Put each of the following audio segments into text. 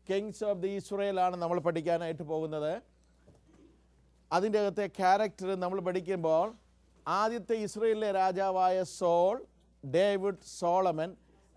Kings of the ഇസ്രയേലാണ് നമ്മൾ പഠിക്കാനായിട്ട് പോകുന്നത് അതിൻ്റെ അകത്തെ ക്യാരക്ടർ നമ്മൾ പഠിക്കുമ്പോൾ ആദ്യത്തെ ഇസ്രയേലിലെ രാജാവായ സോൾ ഡേവിഡ് സോളമൻ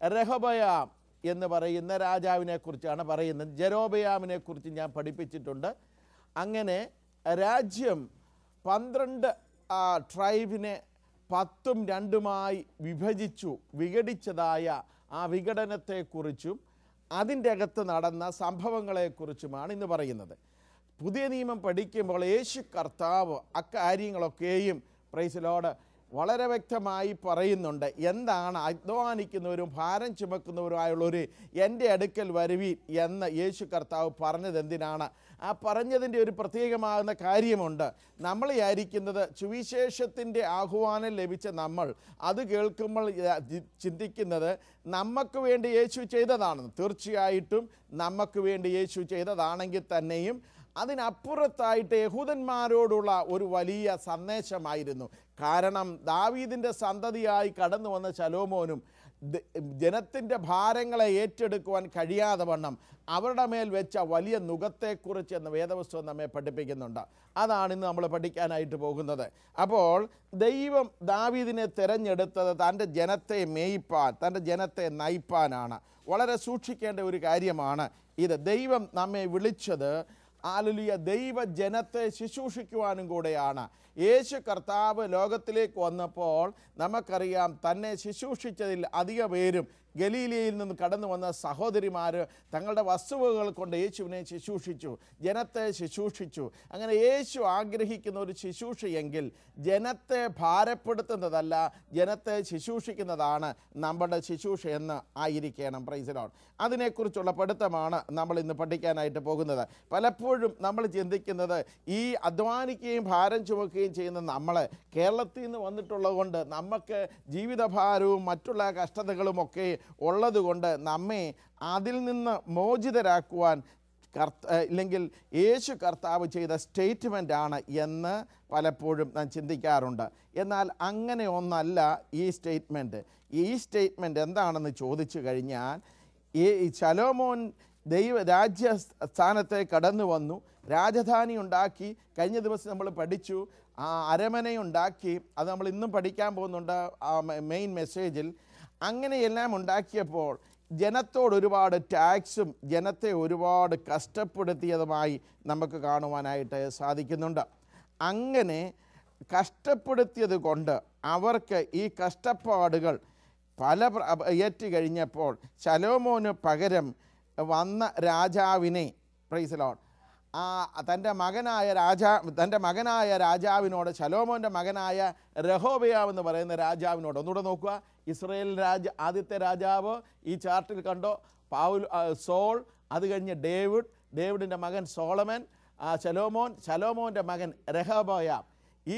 രഹബയാം എന്ന് പറയുന്ന രാജാവിനെ കുറിച്ചാണ് പറയുന്നത് ജെരോബയാമിനെ കുറിച്ച് ഞാൻ പഠിപ്പിച്ചിട്ടുണ്ട് അങ്ങനെ രാജ്യം പന്ത്രണ്ട് ആ, ട്രൈബിനെ പത്തും രണ്ടുമായി വിഭജിച്ചു വിഘടിച്ചതായ ആ വിഘടനത്തെക്കുറിച്ചും അതിൻ്റെ അകത്ത് നടന്ന സംഭവങ്ങളെക്കുറിച്ചുമാണ് ഇന്ന് പറയുന്നത് പുതിയ നിയമം പഠിക്കുമ്പോൾ യേശു കർത്താവ് അക്കാര്യങ്ങളൊക്കെയും പ്രൈസിലോട് വളരെ വ്യക്തമായി പറയുന്നുണ്ട് എന്താണ് അധ്വാനിക്കുന്നവരും ഭാരം ചുമക്കുന്നവരുമായുള്ളൊരു എൻ്റെ അടുക്കൽ വരുവീൻ എന്ന് യേശു കർത്താവ് പറഞ്ഞത് എന്തിനാണ് ആ പറഞ്ഞതിൻ്റെ ഒരു പ്രത്യേകമാകുന്ന കാര്യമുണ്ട് നമ്മൾ വിചാരിക്കുന്നത് സുവിശേഷത്തിൻ്റെ ആഹ്വാനം ലഭിച്ച നമ്മൾ അത് കേൾക്കുമ്പോൾ യ- ചി- ചിന്തിക്കുന്നത് നമുക്ക് വേണ്ടി യേശു ചെയ്തതാണെന്ന് തീർച്ചയായിട്ടും നമുക്ക് വേണ്ടി യേശു ചെയ്തതാണെങ്കിൽ തന്നെയും അതിനപ്പുറത്തായിട്ട് യഹൂദന്മാരോടുള്ള ഒരു വലിയ സന്ദേശമായിരുന്നു കാരണം ദാവീദിൻ്റെ സന്തതിയായി കടന്നു വന്ന ശലോമോനും ദ- ജനത്തിൻ്റെ ഭാരങ്ങളെ ഏറ്റെടുക്കുവാൻ കഴിയാതെ വണ്ണം അവരുടെ മേൽ വെച്ച വലിയ നുഖത്തെക്കുറിച്ച് എന്ന വേദപുസ്തകം നമ്മെ പഠിപ്പിക്കുന്നുണ്ട് അതാണ് ഇന്ന് നമ്മൾ പഠിക്കാനായിട്ട് പോകുന്നത് അപ്പോൾ ദൈവം ദാവീദിനെ തിരഞ്ഞെടുത്തത് തൻ്റെ ജനത്തെ മേയ്പ്പാൻ തൻ്റെ ജനത്തെ നയിപ്പാനാണ് വളരെ സൂക്ഷിക്കേണ്ട ഒരു കാര്യമാണ് ഇത് ദൈവം നമ്മെ വിളിച്ചത് ആലുലിയ ദൈവ ജനത്തെ ശുശ്രൂഷിക്കുവാനും കൂടെയാണ് യേശു കർത്താവ് ലോകത്തിലേക്ക് വന്നപ്പോൾ നമുക്കറിയാം തന്നെ ശുശ്രൂഷിച്ചതിൽ അധിക പേരും ഗലീലയിൽ നിന്ന് കടന്നു വന്ന സഹോദരിമാർ തങ്ങളുടെ വസ്തുവകൾ കൊണ്ട് യേശുവിനെ ശുശ്രൂഷിച്ചു ജനത്തെ ശുശ്രൂഷിച്ചു അങ്ങനെ യേശു ആഗ്രഹിക്കുന്ന ഒരു ശുശ്രൂഷയെങ്കിൽ ജനത്തെ ഭാരപ്പെടുത്തുന്നതല്ല ജനത്തെ ശുശ്രൂഷിക്കുന്നതാണ് നമ്മുടെ ശുശ്രൂഷ എന്ന് ആയിരിക്കണം പ്രൈസിലോൺ അതിനെക്കുറിച്ചുള്ള പഠിത്തമാണ് നമ്മൾ ഇന്ന് പഠിക്കാനായിട്ട് പോകുന്നത് പലപ്പോഴും നമ്മൾ ചിന്തിക്കുന്നത് ഈ അധ്വാനിക്കുകയും ഭാരം ചുമക്കുകയും ചെയ്യുന്ന നമ്മൾ കേരളത്തിൽ നിന്ന് വന്നിട്ടുള്ളത് കൊണ്ട് നമുക്ക് ജീവിതഭാരവും മറ്റുള്ള കഷ്ടതകളും ഒക്കെ ഉള്ളതുകൊണ്ട് നമ്മെ അതിൽ നിന്ന് മോചിതരാക്കുവാൻ കർത്ത ഇല്ലെങ്കിൽ യേശു കർത്താവ് ചെയ്ത സ്റ്റേറ്റ്മെൻ്റ് ആണ് എന്ന് പലപ്പോഴും ഞാൻ ചിന്തിക്കാറുണ്ട് എന്നാൽ അങ്ങനെ ഒന്നല്ല ഈ സ്റ്റേറ്റ്മെൻറ്റ് ഈ സ്റ്റേറ്റ്മെൻറ്റ് എന്താണെന്ന് ചോദിച്ചു കഴിഞ്ഞാൽ ഈ ശലോമോൻ ദൈവ രാജ്യ സ്ഥാനത്തെ കടന്നു വന്നു രാജധാനി ഉണ്ടാക്കി കഴിഞ്ഞ ദിവസം നമ്മൾ പഠിച്ചു ആ അരമനയുണ്ടാക്കി അത് നമ്മൾ ഇന്നും പഠിക്കാൻ പോകുന്നുണ്ട് ആ മെയിൻ മെസ്സേജിൽ അങ്ങനെയെല്ലാം ഉണ്ടാക്കിയപ്പോൾ ജനത്തോട് ഒരുപാട് ടാക്സും ജനത്തെ ഒരുപാട് കഷ്ടപ്പെടുത്തിയതുമായി നമുക്ക് കാണുവാനായിട്ട് സാധിക്കുന്നുണ്ട് അങ്ങനെ കഷ്ടപ്പെടുത്തിയത് കൊണ്ട് അവർക്ക് ഈ കഷ്ടപ്പാടുകൾ പല പ്ര- അപ- ഏറ്റ് കഴിഞ്ഞപ്പോൾ ശലോമോന് പകരം വന്ന രാജാവിനെ പ്രൈസലോൺ ആ തൻ്റെ മകനായ രാജാ തൻ്റെ മകനായ രാജാവിനോട് ശലോമോൻ്റെ മകനായ രഹോബയാവ് എന്ന് പറയുന്ന രാജാവിനോട് ഒന്നുകൂടെ നോക്കുക ഇസ്രയേൽ രാജ ആദ്യത്തെ രാജാവ് ഈ ചാർട്ടിൽ കണ്ടോ പാവുൽ ആ, സോൾ അത് കഴിഞ്ഞ് ഡേവിഡ് ഡേവിഡിൻ്റെ മകൻ സോളമൻ ആ, ശലോമോൻ ശലോമോൻ്റെ മകൻ രഹബയാം ഈ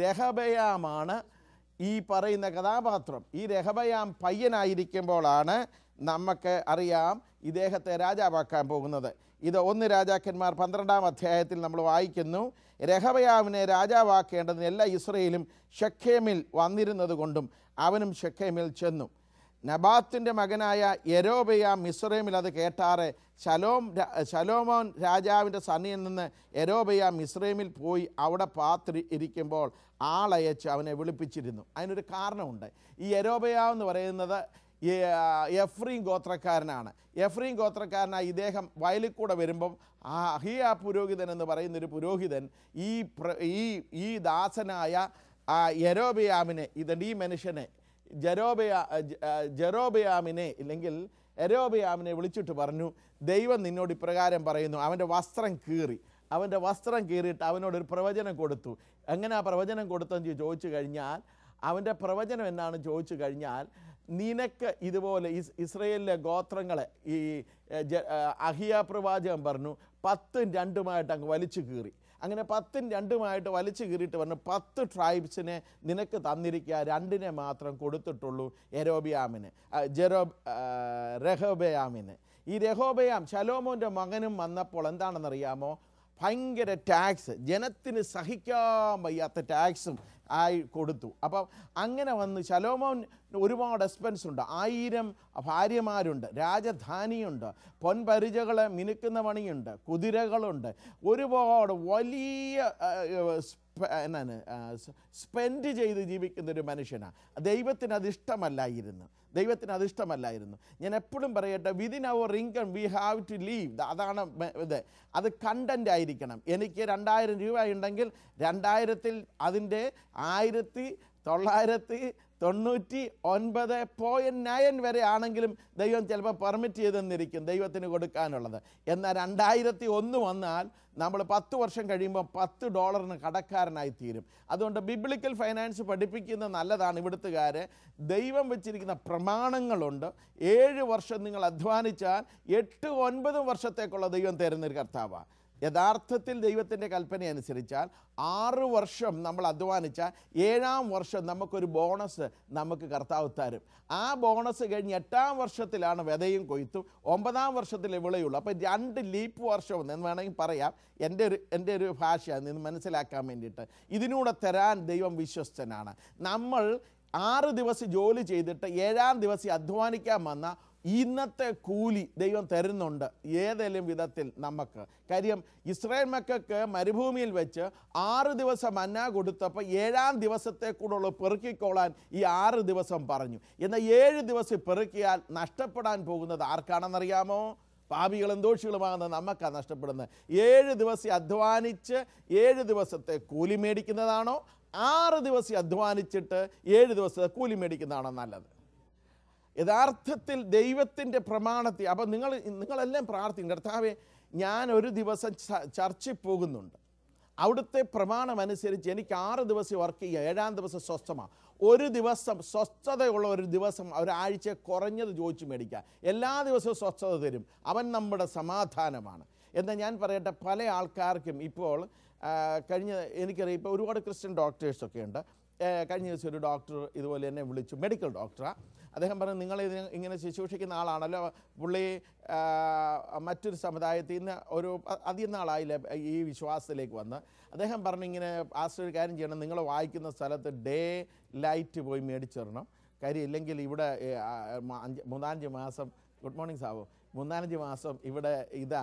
രഹബയാമാണ് ഈ പറയുന്ന കഥാപാത്രം ഈ രഹബയാം പയ്യനായിരിക്കുമ്പോഴാണ് നമുക്ക് അറിയാം ഇദ്ദേഹത്തെ രാജാവാക്കാൻ പോകുന്നത് ഇത് ഒന്ന് രാജാക്കന്മാർ പന്ത്രണ്ടാം അധ്യായത്തിൽ നമ്മൾ വായിക്കുന്നു രഹബയാവിനെ രാജാവാക്കേണ്ടതിന് എല്ലാ ഇസ്രയേലും ഷഖേമിൽ വന്നിരുന്നത് കൊണ്ടും അവനും ഷഖേമിൽ ചെന്നു നബാത്തിൻ്റെ മകനായ യരോബയാം മിസ്രൈമിൽ അത് കേട്ടാറെ ശലോം രാ- ശലോമോൻ രാജാവിൻ്റെ സന്നിയിൽ നിന്ന് യരോബയാം മിസ്രൈമിൽ പോയി അവിടെ പാത്രി ഇരിക്കുമ്പോൾ ആളയച്ച് അവനെ വിളിപ്പിച്ചിരുന്നു അതിനൊരു കാരണമുണ്ട് ഈ യരോബയാം എന്ന് പറയുന്നത് ഈ, ആ, എഫ്രീം ഗോത്രക്കാരനാണ് എഫ്രീം ഗോത്രക്കാരനായ ഇദ്ദേഹം വയലിൽ കൂടെ വരുമ്പം ആ അഹിയ പുരോഹിതൻ എന്ന് പറയുന്നൊരു പുരോഹിതൻ ഈ പ്ര- ഈ ഈ ദാസനായ ആ യരോബയാമിനെ ഇതുണ്ട് ഈ മനുഷ്യനെ ജരോബയാ ജ- ആ, ജെറോബയാമിനെ ഇല്ലെങ്കിൽ എരോബയാമിനെ വിളിച്ചിട്ട് പറഞ്ഞു ദൈവം നിന്നോട് ഇപ്രകാരം പറയുന്നു അവൻ്റെ വസ്ത്രം കീറി അവൻ്റെ വസ്ത്രം കീറിയിട്ട് അവനോടൊരു പ്രവചനം കൊടുത്തു എങ്ങനെ ആ പ്രവചനം കൊടുത്തെന്ന് ചോദിച്ചു കഴിഞ്ഞാൽ അവൻ്റെ പ്രവചനം എന്നാണ് ചോദിച്ചു കഴിഞ്ഞാൽ നിനക്ക് ഇതുപോലെ ഇസ് ഇസ്രയേലിലെ ഗോത്രങ്ങളെ ഈ എ, ജ- ആ, അഹിയ പ്രവാചകൻ പറഞ്ഞു പത്തും രണ്ടുമായിട്ട് അങ്ങ് വലിച്ചു കീറി അങ്ങനെ പത്തും രണ്ടുമായിട്ട് വലിച്ചു കീറിയിട്ട് പറഞ്ഞു പത്ത് ട്രൈബ്സിനെ നിനക്ക് തന്നിരിക്കുക രണ്ടിനെ മാത്രം കൊടുത്തിട്ടുള്ളൂ എരോബിയാമിന് ആ, ജെറോ ആ, രഹോബയാമിന് ഈ രഹോബയാം ശലോമോൻ്റെ മകനും വന്നപ്പോൾ എന്താണെന്നറിയാമോ ഭയങ്കര ടാക്സ് ജനത്തിന് സഹിക്കാൻ വയ്യാത്ത ടാക്സും ആയി കൊടുത്തു അപ്പം അങ്ങനെ വന്ന് ശലോമോൻ ഒരുപാട് എക്സ്പെൻസ് ഉണ്ട് ആയിരം ഭാര്യമാരുണ്ട് രാജധാനിയുണ്ട് പൊൻപരിചകളെ മിനുക്കുന്ന പണിയുണ്ട് കുതിരകളുണ്ട് ഒരുപാട് വലിയ ആ, സ്പ- എന്നാണ് സ്പെൻഡ് ചെയ്ത് ജീവിക്കുന്ന ഒരു മനുഷ്യനാണ് ദൈവത്തിന് അത് ഇഷ്ടമല്ലായിരുന്നു ദൈവത്തിന് അത് ഇഷ്ടമല്ലായിരുന്നു ഞാൻ എപ്പോഴും പറയട്ടെ within our income we have to live അതാണ് മെ- ഇത് അത് കണ്ടൻ്റ് ആയിരിക്കണം എനിക്ക് രണ്ടായിരം രൂപ ഉണ്ടെങ്കിൽ രണ്ടായിരത്തിൽ അതിൻ്റെ ആയിരത്തി തൊള്ളായിരത്തി തൊണ്ണൂറ്റി ഒൻപത് പോയിൻറ്റ് നയൻ വരെ ആണെങ്കിലും ദൈവം ചിലപ്പോൾ പെർമിറ്റ് ചെയ്തെന്നിരിക്കും ദൈവത്തിന് കൊടുക്കാനുള്ളത് എന്നാൽ രണ്ടായിരത്തി ഒന്ന് വന്നാൽ നമ്മൾ പത്ത് വർഷം കഴിയുമ്പോൾ പത്ത് ഡോളറിന് കടക്കാരനായി തീരും അതുകൊണ്ട് ബിബ്ലിക്കൽ ഫൈനാൻസ് പഠിപ്പിക്കുന്ന നല്ലതാണ് ഇവിടുത്തുകാർ ദൈവം വെച്ചിരിക്കുന്ന പ്രമാണങ്ങളുണ്ട് ഏഴ് വർഷം നിങ്ങൾ അധ്വാനിച്ചാൽ എട്ട് ഒൻപതും വർഷത്തേക്കുള്ള ദൈവം തരുന്നൊരു കർത്താവാണ് യഥാർത്ഥത്തിൽ ദൈവത്തിൻ്റെ കൽപ്പന അനുസരിച്ചാൽ ആറ് വർഷം നമ്മൾ അധ്വാനിച്ചാൽ ഏഴാം വർഷം നമുക്കൊരു ബോണസ് നമുക്ക് കർത്താവ് തരും ആ ബോണസ് കഴിഞ്ഞ് എട്ടാം വർഷത്തിലാണ് വിതയും കൊയ്ത്തും ഒമ്പതാം വർഷത്തിലെ വിളയുള്ളൂ അപ്പോൾ രണ്ട് ലീപ്പ് വർഷം എന്ന് വേണമെങ്കിൽ പറയാം എൻ്റെ ഒരു എൻ്റെ ഒരു ഭാഷ നിന്ന് മനസ്സിലാക്കാൻ വേണ്ടിയിട്ട് ഇതിനൂടെ തരാൻ ദൈവം വിശ്വസ്തനാണ് നമ്മൾ ആറ് ദിവസം ജോലി ചെയ്തിട്ട് ഏഴാം ദിവസം അധ്വാനിക്കാൻ വന്ന ഇന്നത്തെ കൂലി ദൈവം തരുന്നുണ്ട് ഏതെങ്കിലും വിധത്തിൽ നമുക്ക് കാര്യം ഇസ്രായേൽ മക്കൾക്ക് മരുഭൂമിയിൽ വെച്ച് ആറ് ദിവസം മന്ന കൊടുത്തപ്പോൾ ഏഴാം ദിവസത്തെ കൂടെയുള്ള പെറുക്കിക്കോളാൻ ഈ ആറ് ദിവസം പറഞ്ഞു എന്നാൽ ഏഴ് ദിവസം പെറുക്കിയാൽ നഷ്ടപ്പെടാൻ പോകുന്നത് ആർക്കാണെന്നറിയാമോ പാപികളും ദോഷികളുമാകുന്ന നമുക്കാണ് നഷ്ടപ്പെടുന്നത് ഏഴ് ദിവസം അധ്വാനിച്ച് ഏഴ് ദിവസത്തെ കൂലി മേടിക്കുന്നതാണോ ആറ് ദിവസം അധ്വാനിച്ചിട്ട് ഏഴ് ദിവസത്തെ കൂലി മേടിക്കുന്നതാണോ നല്ലത് യഥാർത്ഥത്തിൽ ദൈവത്തിൻ്റെ പ്രമാണത്തെ അപ്പം നിങ്ങൾ നിങ്ങളെല്ലാം പ്രാർത്ഥിക്കും കർത്താവെ ഞാൻ ഒരു ദിവസം ച- ചർച്ചിൽ പോകുന്നുണ്ട് അവിടുത്തെ പ്രമാണം അനുസരിച്ച് എനിക്ക് ആറ് ദിവസം വർക്ക് ചെയ്യുക ഏഴാം ദിവസം സ്വസ്ഥമാണ് ഒരു ദിവസം സ്വസ്ഥതയുള്ള ഒരു ദിവസം ഒരാഴ്ച കുറഞ്ഞത് ചോദിച്ചു മേടിക്കുക എല്ലാ ദിവസവും സ്വസ്ഥത തരും അവൻ നമ്മുടെ സമാധാനമാണ് എന്നാൽ ഞാൻ പറയട്ടെ പല ആൾക്കാർക്കും ഇപ്പോൾ ആ, കഴിഞ്ഞ എനിക്കറിയാം ഇപ്പോൾ ഒരുപാട് ക്രിസ്ത്യൻ ഡോക്ടേഴ്സൊക്കെ ഉണ്ട് ഏ, കഴിഞ്ഞ ദിവസം ഒരു ഡോക്ടർ ഇതുപോലെ എന്നെ വിളിച്ചു മെഡിക്കൽ ഡോക്ടറാണ് അദ്ദേഹം പറഞ്ഞു നിങ്ങൾ ഇത് ഇങ്ങനെ ശുശ്രൂഷിക്കുന്ന ആളാണല്ലോ പുള്ളി ആ, മറ്റൊരു സമുദായത്തിൽ നിന്ന് ഒരു അ- അധികം നാളായില്ല ഈ വിശ്വാസത്തിലേക്ക് വന്ന് അദ്ദേഹം പറഞ്ഞു ഇങ്ങനെ ആശ്രയ ഒരു കാര്യം ചെയ്യണം നിങ്ങൾ വായിക്കുന്ന സ്ഥലത്ത് ഡേ ലൈറ്റ് പോയി മേടിച്ചിടണം കാര്യം ഇല്ലെങ്കിൽ ഇവിടെ ഏ, ആ, മ- അഞ്ച് മൂന്നാലഞ്ച് മാസം ഗുഡ് മോർണിംഗ് സാബു മൂന്നാലഞ്ച് മാസം ഇവിടെ ഇതാ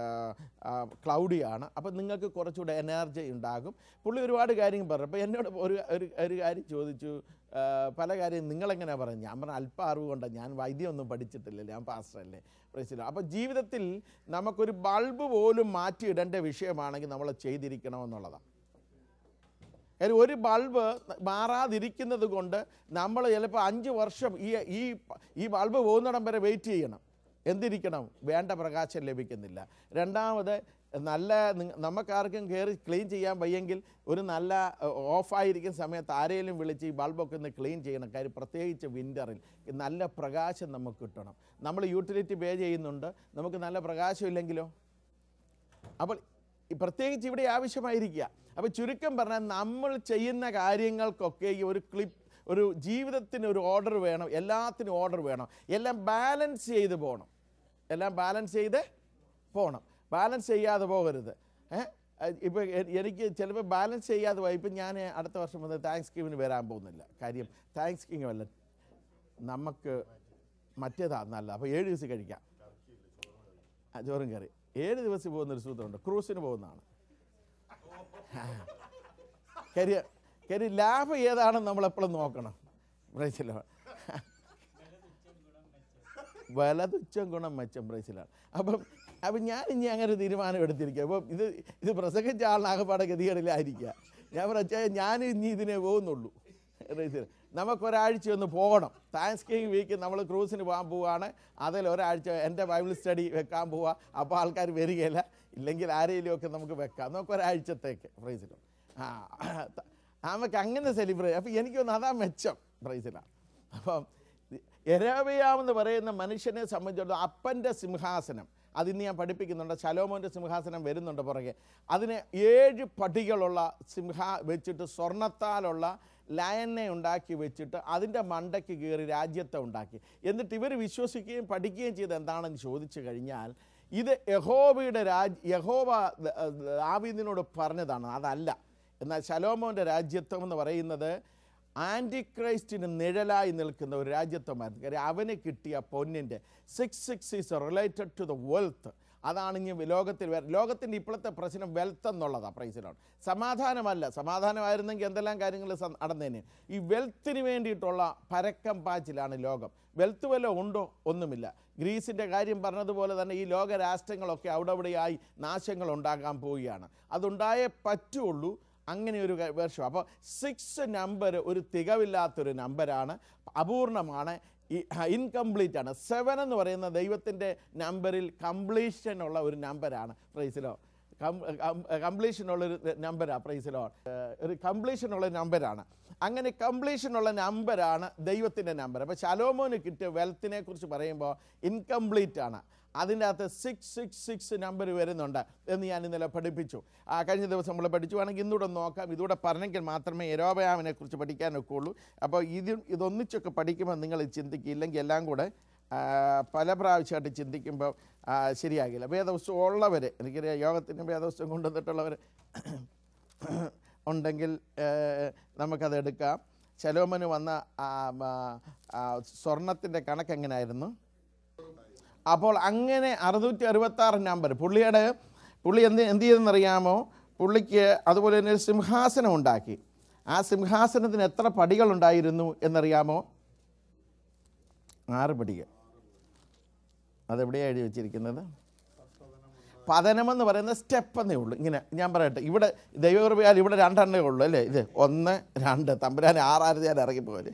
ക്ലൗഡിയാണ് അപ്പം നിങ്ങൾക്ക് കുറച്ചുകൂടെ എനർജി ഉണ്ടാകും പുള്ളി ഒരുപാട് കാര്യങ്ങൾ പറഞ്ഞു അപ്പോൾ എന്നോട് ഒരു ഒരു ഒരു കാര്യം ചോദിച്ചു ആ, പല കാര്യം നിങ്ങളെങ്ങനെയാണ് പറയുന്നത് ഞാൻ പറഞ്ഞ അല്പ അറിവ് കൊണ്ടാണ് ഞാൻ വൈദ്യമൊന്നും പഠിച്ചിട്ടില്ല ഞാൻ പാസ്റ്ററല്ലേ പ്രശ്നമില്ല അപ്പോൾ ജീവിതത്തിൽ നമുക്കൊരു ബൾബ് പോലും മാറ്റിയിടേണ്ട വിഷയമാണെങ്കിൽ നമ്മൾ ചെയ്തിരിക്കണമെന്നുള്ളതാണ് കാര്യം ഒരു ബൾബ് മാറാതിരിക്കുന്നത് കൊണ്ട് നമ്മൾ ചിലപ്പോൾ അഞ്ച് വർഷം ഈ ഈ ഈ ബൾബ് പോകുന്നിടം വരെ വെയിറ്റ് ചെയ്യണം എന്തിരിക്കണം വേണ്ട പ്രകാശം ലഭിക്കുന്നില്ല രണ്ടാമത് നല്ല നിങ്ങ- നമുക്കാർക്കും കയറി ക്ലീൻ ചെയ്യാൻ വയ്യെങ്കിൽ ഒരു നല്ല ഓഫായിരിക്കുന്ന സമയത്ത് ആരെയും വിളിച്ച് ഈ ബൾബൊക്കെ ഒന്ന് ക്ലീൻ ചെയ്യണം കാര്യം പ്രത്യേകിച്ച് വിൻ്ററിൽ നല്ല പ്രകാശം നമുക്ക് കിട്ടണം നമ്മൾ യൂട്ടിലിറ്റി പേ ചെയ്യുന്നുണ്ട് നമുക്ക് നല്ല പ്രകാശം ഇല്ലെങ്കിലോ അപ്പോൾ ഈ പ്രത്യേകിച്ച് ഇവിടെ ആവശ്യമായിരിക്കുക അപ്പോൾ ചുരുക്കം പറഞ്ഞാൽ നമ്മൾ ചെയ്യുന്ന കാര്യങ്ങൾക്കൊക്കെ ഈ ഒരു ക്ലിപ്പ് ഒരു ജീവിതത്തിന് ഒരു ഓർഡർ വേണം എല്ലാത്തിനും ഓർഡർ വേണം എല്ലാം ബാലൻസ് ചെയ്ത് പോകണം എല്ലാം ബാലൻസ് ചെയ്ത് പോകണം ബാലൻസ് ചെയ്യാതെ പോകരുത് ഏഹ് ഇപ്പോൾ എനിക്ക് ചിലപ്പോൾ ബാലൻസ് ചെയ്യാതെ പോയി ഇപ്പം ഞാൻ അടുത്ത വർഷം മുതൽ താങ്ക്സ് ഗിവിന് വരാൻ പോകുന്നില്ല കാര്യം താങ്ക്സ് ഗിവിങ് അല്ല നമുക്ക് മറ്റേതാണ് നല്ലത് അപ്പോൾ ഏഴ് ദിവസം കഴിക്കാം ആ, ചോറും കറി ഏഴ് ദിവസം പോകുന്നൊരു സൂത്രമുണ്ട് ക്രൂസിന് പോകുന്നതാണ് കാര്യം കാര്യം ലാഭം ഏതാണെന്ന് നമ്മൾ എപ്പോഴും നോക്കണം പ്രൈസിലോ വലതുച്ഛം ഗുണം മെച്ചം പ്രൈസിലാണ് അപ്പം അപ്പം ഞാൻ ഇനി അങ്ങനെ ഒരു തീരുമാനം എടുത്തിരിക്കുക അപ്പം ഇത് ഇത് പ്രസംഗിച്ച ആളിനാകപ്പാടെ ഗതികേടിലായിരിക്കുക ഞാൻ പറഞ്ഞാൽ ഞാൻ ഇനി ഇതിനെ പോകുന്നുള്ളൂ പ്രൈസിൽ നമുക്കൊരാഴ്ച ഒന്ന് പോകണം താങ്ക്സ് ഗിവിംഗ് വീക്ക് നമ്മൾ ക്രൂസിന് പോകാൻ പോവുകയാണ് അതിൽ ഒരാഴ്ച എൻ്റെ ബൈബിൾ സ്റ്റഡി വെക്കാൻ പോവുക അപ്പോൾ ആൾക്കാർ വരികയില്ല ഇല്ലെങ്കിൽ ആരെങ്കിലും ഒക്കെ നമുക്ക് വെക്കാം നമുക്കൊരാഴ്ചത്തേക്ക് പ്രൈസിലോ ആ ത- നമുക്ക് അങ്ങനെ സെലിബ്രേറ്റ് അപ്പോൾ എനിക്കൊന്ന് അതാ മെച്ചം പ്രൈസിലാണ് അപ്പം എരാബയാമെന്ന് പറയുന്ന മനുഷ്യനെ സംബന്ധിച്ചിടത്തോളം അപ്പൻ്റെ സിംഹാസനം അതിന് ഞാൻ പഠിപ്പിക്കുന്നുണ്ട് ശലോമോൻ്റെ സിംഹാസനം വരുന്നുണ്ട് പുറകെ അതിന് ഏഴ് പടികളുള്ള സിംഹാ വെച്ചിട്ട് സ്വർണത്താലുള്ള ലയനെ ഉണ്ടാക്കി വെച്ചിട്ട് അതിൻ്റെ മണ്ടയ്ക്ക് കയറി രാജ്യത്തെ ഉണ്ടാക്കി എന്നിട്ട് ഇവർ വിശ്വസിക്കുകയും പഠിക്കുകയും ചെയ്ത് എന്താണെന്ന് ചോദിച്ചു കഴിഞ്ഞാൽ ഇത് യഹോവയുടെ രാജ് യഹോവ ദാവീദിനോട് പറഞ്ഞതാണ് അതല്ല എന്നാൽ ശലോമോൻ്റെ രാജ്യത്വം എന്ന് പറയുന്നത് ആൻറ്റിക്രൈസ്റ്റിന് നിഴലായി നിൽക്കുന്ന ഒരു രാജ്യത്വമായിരുന്നു കാര്യം അവന് കിട്ടിയ പൊന്നിൻ്റെ six six is related to the wealth അതാണ് ഇനി ലോകത്തിൽ വര- ലോകത്തിൻ്റെ ഇപ്പോഴത്തെ പ്രശ്നം വെൽത്ത് എന്നുള്ളതാണ് പ്രൈസിലാണ് സമാധാനമല്ല സമാധാനമായിരുന്നെങ്കിൽ എന്തെല്ലാം കാര്യങ്ങൾ സം- നടന്നേനെ ഈ വെൽത്തിന് വേണ്ടിയിട്ടുള്ള പരക്കം പാച്ചിലാണ് ലോകം വെൽത്ത് വല്ലതും ഉണ്ടോ ഒന്നുമില്ല ഗ്രീസിൻ്റെ കാര്യം പറഞ്ഞതുപോലെ തന്നെ ഈ ലോക രാഷ്ട്രങ്ങളൊക്കെ അവിടെ ഇവിടെയായി നാശങ്ങൾ ഉണ്ടാകാൻ പോവുകയാണ് അതുണ്ടായേ പറ്റുള്ളൂ അങ്ങനെ ഒരു ക- വർഷം അപ്പോൾ സിക്സ് നമ്പർ ഒരു തികവില്ലാത്തൊരു നമ്പരാണ് അപൂർണമാണ് ഈ ഇൻകംപ്ലീറ്റ് ആണ് സെവൻ എന്ന് പറയുന്ന ദൈവത്തിൻ്റെ നമ്പറിൽ കംപ്ലീഷൻ ഉള്ള ഒരു നമ്പരാണ് പ്രൈസിലോ കംപ്ലീഷൻ ഉള്ള ഒരു നമ്പരാണ് പ്രൈസിലോ ഒരു കംപ്ലീഷൻ ഉള്ള നമ്പരാണ് അങ്ങനെ കംപ്ലീഷൻ ഉള്ള നമ്പരാണ് ദൈവത്തിൻ്റെ നമ്പർ അപ്പോൾ ശലോമോന് കിട്ടിയ വെൽത്തിനെ കുറിച്ച് പറയുമ്പോൾ ഇൻകംപ്ലീറ്റ് ആണ് അതിൻ്റെ അകത്ത് സിക്സ് സിക്സ് സിക്സ് നമ്പർ വരുന്നുണ്ട് എന്ന് ഞാൻ ഇന്നലെ പഠിപ്പിച്ചു ആ കഴിഞ്ഞ ദിവസം നമ്മൾ പഠിച്ചുവാണെങ്കിൽ ഇന്നൂടെ ഒന്ന് നോക്കാം ഇതൂടെ പറഞ്ഞെങ്കിൽ മാത്രമേ യരോബയാമിനെ കുറിച്ച് പഠിക്കാനൊക്കെ ഉള്ളൂ അപ്പോൾ ഇത് ഇതൊന്നിച്ചൊക്കെ പഠിക്കുമ്പോൾ നിങ്ങൾ ചിന്തിക്കുക ഇല്ലെങ്കിൽ എല്ലാം കൂടെ ആ, പല പ്രാവശ്യമായിട്ട് ചിന്തിക്കുമ്പോൾ ആ, ശരിയാകില്ല വേദപുസ്തകം ഉള്ളവർ എനിക്കറിയാം യോഗത്തിൻ്റെ വേദപുസ്തകം കൊണ്ടുവന്നിട്ടുള്ളവർ ഉണ്ടെങ്കിൽ ഏഹ്, നമുക്കത് എടുക്കാം ശലോമന് വന്ന സ്വർണത്തിൻ്റെ കണക്ക് എങ്ങനെയായിരുന്നു അപ്പോൾ അങ്ങനെ അറുന്നൂറ്റി അറുപത്താറ് നമ്പർ പുള്ളിയുടെ പുള്ളി എന്ത് എന്ത് ചെയ്തെന്നറിയാമോ പുള്ളിക്ക് അതുപോലെ തന്നെ ഒരു സിംഹാസനം ഉണ്ടാക്കി ആ സിംഹാസനത്തിന് എത്ര പടികളുണ്ടായിരുന്നു എന്നറിയാമോ ആറ് പടികൾ അതെവിടെയാണ് എഴുതി വെച്ചിരിക്കുന്നത് പതനമെന്ന് പറയുന്ന സ്റ്റെപ്പ് എന്നേ ഉള്ളൂ ഇങ്ങനെ ഞാൻ പറയട്ടെ ഇവിടെ ദൈവകൃപയാൽ ഇവിടെ രണ്ടെണ്ണേ ഉള്ളൂ അല്ലേ ഇത് ഒന്ന് രണ്ട് തമ്പുരാൻ ആറായിരത്തി ഞാൻ ഇറങ്ങിപ്പോലെ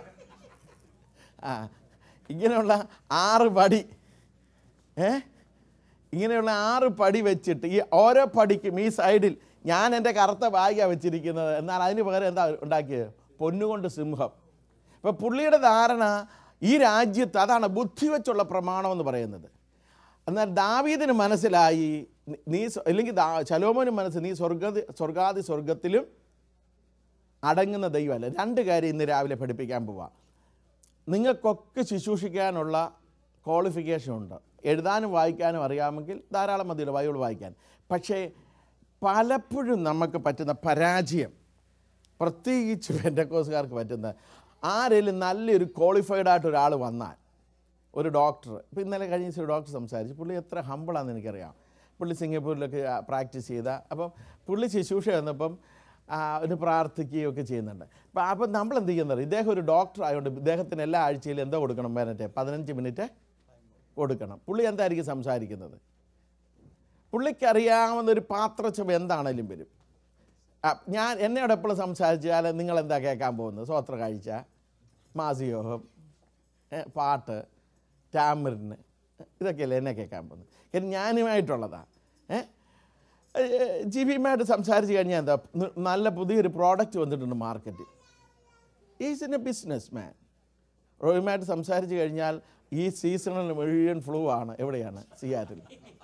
ആ ഇങ്ങനെയുള്ള ആറ് പടി ഏ ഇങ്ങനെയുള്ള ആറ് പടി വെച്ചിട്ട് ഈ ഓരോ പടിക്കും ഈ സൈഡിൽ ഞാൻ എൻ്റെ കറുത്ത ബാഗാണ് വെച്ചിരിക്കുന്നത് എന്നാൽ അതിന് പകരം എന്താ ഉണ്ടാക്കിയത് പൊന്നുകൊണ്ട് സിംഹം ഇപ്പോൾ പുള്ളിയുടെ ധാരണ ഈ രാജ്യത്ത് അതാണ് ബുദ്ധി വെച്ചുള്ള പ്രമാണം എന്ന് പറയുന്നത് എന്നാൽ ദാവീദിന് മനസ്സിലായി നി- നീ സ്വ- അല്ലെങ്കിൽ ദാ- ശലോമോന് മനസ്സ് നീ സ്വർഗതി സ്വർഗാദി സ്വർഗത്തിലും അടങ്ങുന്ന ദൈവമല്ല രണ്ട് കാര്യം ഇന്ന് രാവിലെ പഠിപ്പിക്കാൻ പോവാം നിങ്ങൾക്കൊക്കെ ശുശ്രൂഷിക്കാനുള്ള ക്വാളിഫിക്കേഷൻ ഉണ്ട് എഴുതാനും വായിക്കാനും അറിയാമെങ്കിൽ ധാരാളം മതിയല്ലോ ബൈബിൾ വായിക്കാൻ പക്ഷേ പലപ്പോഴും നമുക്ക് പറ്റുന്ന പരാജയം പ്രത്യേകിച്ച് പെൻഡക്കോസുകാർക്ക് പറ്റുന്ന ആരെങ്കിലും നല്ലൊരു ക്വാളിഫൈഡ് ആയിട്ട് ഒരാൾ വന്നാൽ ഒരു ഡോക്ടർ ഇപ്പോൾ ഇന്നലെ കഴിഞ്ഞ ദിവസം ഒരു ഡോക്ടർ സംസാരിച്ചു പുള്ളി എത്ര ഹമ്പിളാണെന്ന് എനിക്കറിയാം പുള്ളി സിംഗപ്പൂരിലൊക്കെ പ്രാക്ടീസ് ചെയ്ത അപ്പം പുള്ളി ശുശ്രൂഷ വന്നപ്പം ആ, ഒരു പ്രാർത്ഥിക്കുകയും ഒക്കെ ചെയ്യുന്നുണ്ട് അപ്പം അപ്പം നമ്മൾ എന്ത് ചെയ്യുന്നത് ഇദ്ദേഹം ഒരു ഡോക്ടർ ആയതുകൊണ്ട് ഇദ്ദേഹത്തിന് എല്ലാ ആഴ്ചയിലും എന്തോ കൊടുക്കണം മിനിറ്റ് പതിനഞ്ച് മിനിറ്റ് കൊടുക്കണം പുള്ളി എന്തായിരിക്കും സംസാരിക്കുന്നത് പുള്ളിക്കറിയാവുന്ന ഒരു പാത്രച്ചവ എന്താണേലും വരും ആ, ഞാൻ എന്നോട് എപ്പോഴും സംസാരിച്ചാൽ നിങ്ങൾ എന്താ കേൾക്കാൻ പോകുന്നത് സ്വോത്ര കാഴ്ച മാസിയോഹം ഏ, പാട്ട് ടാമറിന് ഇതൊക്കെയല്ലേ എന്നെ കേൾക്കാൻ പോകുന്നത് കാര്യം ഞാനുമായിട്ടുള്ളതാണ് ഏ ജിബിയുമായിട്ട് സംസാരിച്ച് കഴിഞ്ഞാൽ എന്താ ന- നല്ല പുതിയൊരു പ്രോഡക്റ്റ് വന്നിട്ടുണ്ട് മാർക്കറ്റിൽ is in a business man റോയുമായിട്ട് സംസാരിച്ച് കഴിഞ്ഞാൽ ഈ സീസണിൽ മുഴുവൻ ഫ്ലൂ ആണ് എവിടെയാണ് സിയാറ്റിൽ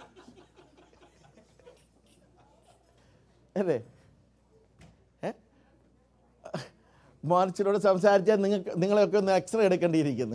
അല്ലേ ഏ മോർച്ചിനോട് സംസാരിച്ചാൽ നിങ്ങൾക്ക് നിങ്ങളെയൊക്കെ ഒന്ന് എക്സ്റേ എടുക്കേണ്ടിയിരിക്കുന്നു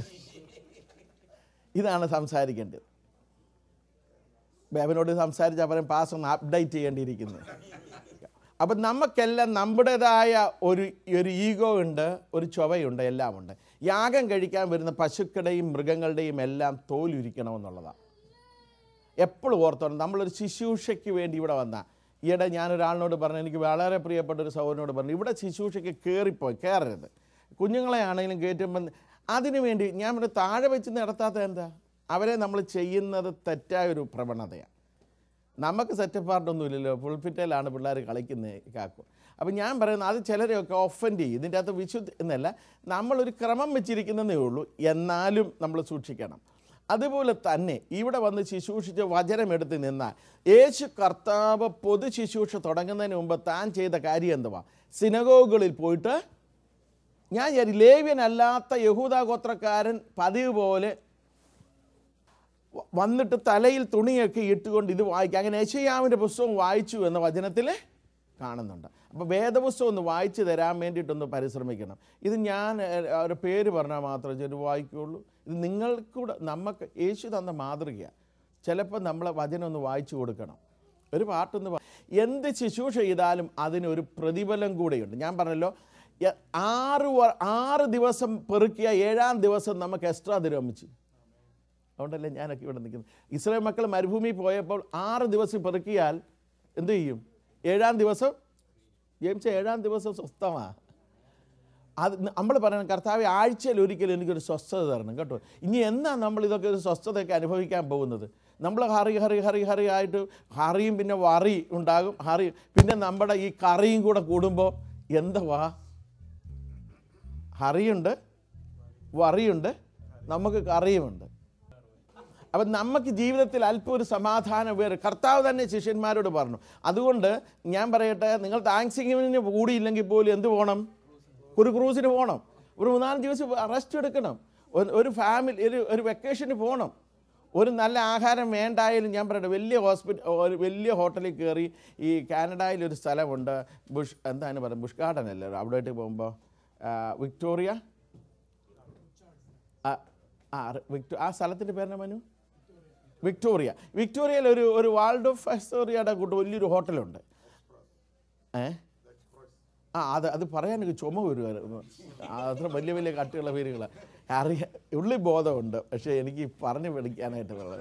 ഇതാണ് സംസാരിക്കേണ്ടത് ബേബനോട് സംസാരിച്ചാൽ പറയും പാസ് ഒന്ന് അപ്ഡേറ്റ് ചെയ്യേണ്ടിയിരിക്കുന്നു അപ്പം നമുക്കെല്ലാം നമ്മുടേതായ ഒരു ഒരു ഈഗോ ഉണ്ട് ഒരു ചൊവയുണ്ട് എല്ലാം ഉണ്ട് യാഗം കഴിക്കാൻ വരുന്ന പശുക്കളുടെയും മൃഗങ്ങളുടെയും എല്ലാം തോലുരിക്കണമെന്നുള്ളതാണ് എപ്പോഴും ഓർത്തോണം നമ്മളൊരു ശുശ്രൂഷയ്ക്ക് വേണ്ടി ഇവിടെ വന്ന ഈയിടെ ഞാനൊരാളിനോട് പറഞ്ഞു എനിക്ക് വളരെ പ്രിയപ്പെട്ട ഒരു സൗരനോട് പറഞ്ഞു ഇവിടെ ശുശ്രൂഷയ്ക്ക് കയറിപ്പോയി കയറരുത് കുഞ്ഞുങ്ങളെ ആണെങ്കിലും കയറ്റുമ്പം അതിനു വേണ്ടി ഞാൻ ഇവിടെ താഴെ വെച്ച് നടത്താത്ത എന്താ അവരെ നമ്മൾ ചെയ്യുന്നത് തെറ്റായ ഒരു പ്രവണതയാണ് നമുക്ക് സെറ്റപ്പ് പാർട്ടൊന്നുമില്ലല്ലോ ഫുൾഫിറ്റയിലാണ് പിള്ളേർ കളിക്കുന്നത് കാക്കും അപ്പം ഞാൻ പറയുന്നത് അത് ചിലരെയൊക്കെ ഒഫൻഡ് ചെയ്യും ഇതിൻ്റെ അകത്ത് വിശുദ്ധ എന്നല്ല നമ്മളൊരു ക്രമം വെച്ചിരിക്കുന്നതേ ഉള്ളൂ എന്നാലും നമ്മൾ സൂക്ഷിക്കണം അതുപോലെ തന്നെ ഇവിടെ വന്ന് ശുശ്രൂഷിച്ച് വചനമെടുത്ത് നിന്നാൽ യേശു കർത്താവ് പൊതു ശുശ്രൂഷ തുടങ്ങുന്നതിന് മുമ്പ് താൻ ചെയ്ത കാര്യം എന്തുവാ സിനഗോഗുകളിൽ പോയിട്ട് ഞാൻ വിചാരി ലേവ്യനല്ലാത്ത യഹൂദ ഗോത്രക്കാരൻ പതിവ് പോലെ വ- വന്നിട്ട് തലയിൽ തുണിയൊക്കെ ഇട്ടുകൊണ്ട് ഇത് വായിക്കുക അങ്ങനെ യശയാവിൻ്റെ പുസ്തകം വായിച്ചു എന്ന വചനത്തിൽ കാണുന്നുണ്ട് അപ്പോൾ വേദപുസ്തകം ഒന്ന് വായിച്ചു തരാൻ വേണ്ടിയിട്ടൊന്ന് പരിശ്രമിക്കണം ഇത് ഞാൻ ഏഹ്, ഒരു പേര് പറഞ്ഞാൽ മാത്രമേ ചെറു വായിക്കുകയുള്ളൂ ഇത് നിങ്ങൾക്കൂടെ നമുക്ക് യേശു തന്ന മാതൃകയാണ് ചിലപ്പോൾ നമ്മളെ വചനം ഒന്ന് വായിച്ചു കൊടുക്കണം ഒരു പാട്ടൊന്ന് വാ- എന്ത് ശുശ്രൂഷ ചെയ്താലും അതിനൊരു പ്രതിഫലം കൂടെയുണ്ട് ഞാൻ പറഞ്ഞല്ലോ എ- ആറ് വ- ആറ് ദിവസം പെറുക്കിയ ഏഴാം ദിവസം നമുക്ക് എക്സ്ട്രാ തരും അമ്മച്ചി അതുകൊണ്ടല്ലേ ഞാനൊക്കെ ഇവിടെ നിൽക്കുന്നത് ഇസ്രായേൽ മക്കൾ മരുഭൂമിയിൽ പോയപ്പോൾ ആറ് ദിവസം പെറുക്കിയാൽ എന്ത് ചെയ്യും ഏഴാം ദിവസം ജെയിംസ് ഏഴാം ദിവസം സ്വസ്ഥമാണ് അത് നമ്മൾ പറയണം കർത്താവ് ആഴ്ചയിൽ ഒരിക്കലും എനിക്കൊരു സ്വസ്ഥത തരണം കേട്ടോ ഇനി എന്നാ നമ്മൾ ഇതൊക്കെ ഒരു സ്വസ്ഥതയൊക്കെ അനുഭവിക്കാൻ പോകുന്നത് നമ്മൾ ഹറി ഹറി ഹറി ഹറി ആയിട്ട് ഹറിയും പിന്നെ വറി ഉണ്ടാകും ഹറി പിന്നെ നമ്മുടെ ഈ കറിയും കൂടെ കൂടുമ്പോൾ എന്തുവാ ഹറിയുണ്ട് വറിയുണ്ട് നമുക്ക് കറിയുമുണ്ട് അപ്പം നമുക്ക് ജീവിതത്തിൽ അല്പം ഒരു സമാധാനം വേറെ കർത്താവ് തന്നെ ശിഷ്യന്മാരോട് പറഞ്ഞു അതുകൊണ്ട് ഞാൻ പറയട്ടെ നിങ്ങൾ താങ്ക്സിംഗിന് കൂടിയില്ലെങ്കിൽ പോലും എന്ത് പോകണം ഒരു ക്രൂസിന് പോകണം ഒരു മൂന്നാല് ദിവസം റെസ്റ്റ് എടുക്കണം ഒരു- ഒരു ഫാമിലി ഒരു ഒരു വെക്കേഷന് പോകണം ഒരു നല്ല ആഹാരം വേണ്ടായാലും ഞാൻ പറയട്ടെ വലിയ ഹോസ്പിറ്റൽ ഒരു വലിയ ഹോട്ടലിൽ കയറി ഈ കാനഡയിൽ ഒരു സ്ഥലമുണ്ട് ബുഷ് എന്താണ് പറയുക ബുഷ് ഗാർഡൻ അല്ലേ അവിടേക്ക് പോകുമ്പോൾ വിക്ടോറിയ ആ ആ വിക്ടോ ആ സ്ഥലത്തിൻ്റെ പേരെന്നാ മനു വിക്ടോറിയ വിക്ടോറിയയിൽ ഒരു ഒരു വാൾഡ് ഓഫ് അസ്റ്റോറിയയുടെ കൂട്ട് വലിയൊരു ഹോട്ടലുണ്ട് ഏ ആ അത് അത് പറയാൻ എനിക്ക് ചുമ വരുമായിരുന്നു ആ, അത്ര വലിയ വലിയ കട്ടിയുള്ള പേരുകളാണ് അറിയാം ഉള്ളി ബോധമുണ്ട് പക്ഷേ എനിക്ക് പറഞ്ഞു പഠിക്കാനായിട്ട് ഉള്ളത്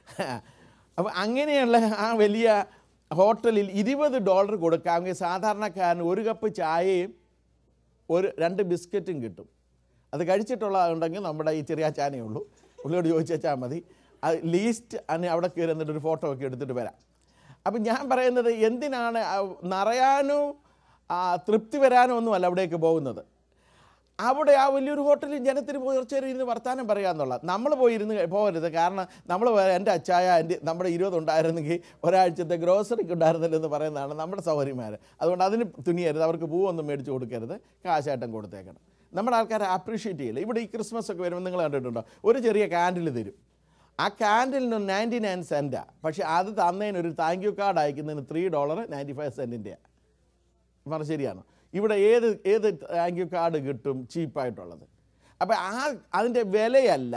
അപ്പം അങ്ങനെയുള്ള ആ വലിയ ഹോട്ടലിൽ ഇരുപത് ഡോളർ കൊടുക്കാമെങ്കിൽ സാധാരണക്കാരന് ഒരു കപ്പ് ചായയും ഒരു രണ്ട് ബിസ്ക്കറ്റും കിട്ടും അത് കഴിച്ചിട്ടുള്ളതുണ്ടെങ്കിൽ നമ്മുടെ ഈ ചെറിയ ചാനയേ ഉള്ളൂ പുള്ളിയോട് ചോദിച്ചാൽ മതി അത് ലീസ്റ്റ് അന്ന് അവിടെ കയറി എന്നിട്ട് ഒരു ഫോട്ടോ ഒക്കെ എടുത്തിട്ട് വരാം അപ്പം ഞാൻ പറയുന്നത് എന്തിനാണ് ആ നിറയാനോ ആ, തൃപ്തി വരാനോ ഒന്നുമല്ല അവിടേക്ക് പോകുന്നത് അവിടെ ആ വലിയൊരു ഹോട്ടലിൽ ജനത്തിന് പോയി കുറച്ച് നേരം ഇരുന്ന് വർത്താനം പറയാന്നുള്ള നമ്മൾ പോയി ഇരുന്ന് കഴി- പോകരുത് കാരണം നമ്മൾ എൻ്റെ അച്ചായ എൻ്റെ നമ്മുടെ ഇരുപത് ഉണ്ടായിരുന്നെങ്കിൽ ഒരാഴ്ചത്തെ ഗ്രോസറിക്ക് ഉണ്ടായിരുന്നില്ല എന്ന് പറയുന്നതാണ് നമ്മുടെ സൗകര്യമാർ അതുകൊണ്ട് അതിന് തുനിയരുത് അവർക്ക് പൂവൊന്നും മേടിച്ച് കൊടുക്കരുത് കാശായിട്ടും കൊടുത്തേക്കണം നമ്മുടെ ആൾക്കാരെ അപ്രീഷിയേറ്റ് ചെയ്യില്ല ഇവിടെ ഈ ക്രിസ്മസ് ഒക്കെ വരുമ്പോൾ നിങ്ങൾ കണ്ടിട്ടുണ്ടോ ഒരു ചെറിയ കാൻഡിൽ തരും ആ കാൻഡിലിന് നയൻറ്റി നയൻ സെൻറ്റാണ് പക്ഷേ അത് തന്നതിന് ഒരു താങ്ക് യു കാർഡ് അയക്കുന്നതിന് ത്രീ ഡോളർ നയൻറ്റി ഫൈവ് സെൻറ്റിൻ്റെയാണ് പറഞ്ഞ ശരിയാണോ ഇവിടെ ഏത് ഏത് താങ്ക് യു കാർഡ് കിട്ടും ചീപ്പായിട്ടുള്ളത് അപ്പോൾ ആ അതിൻ്റെ വിലയല്ല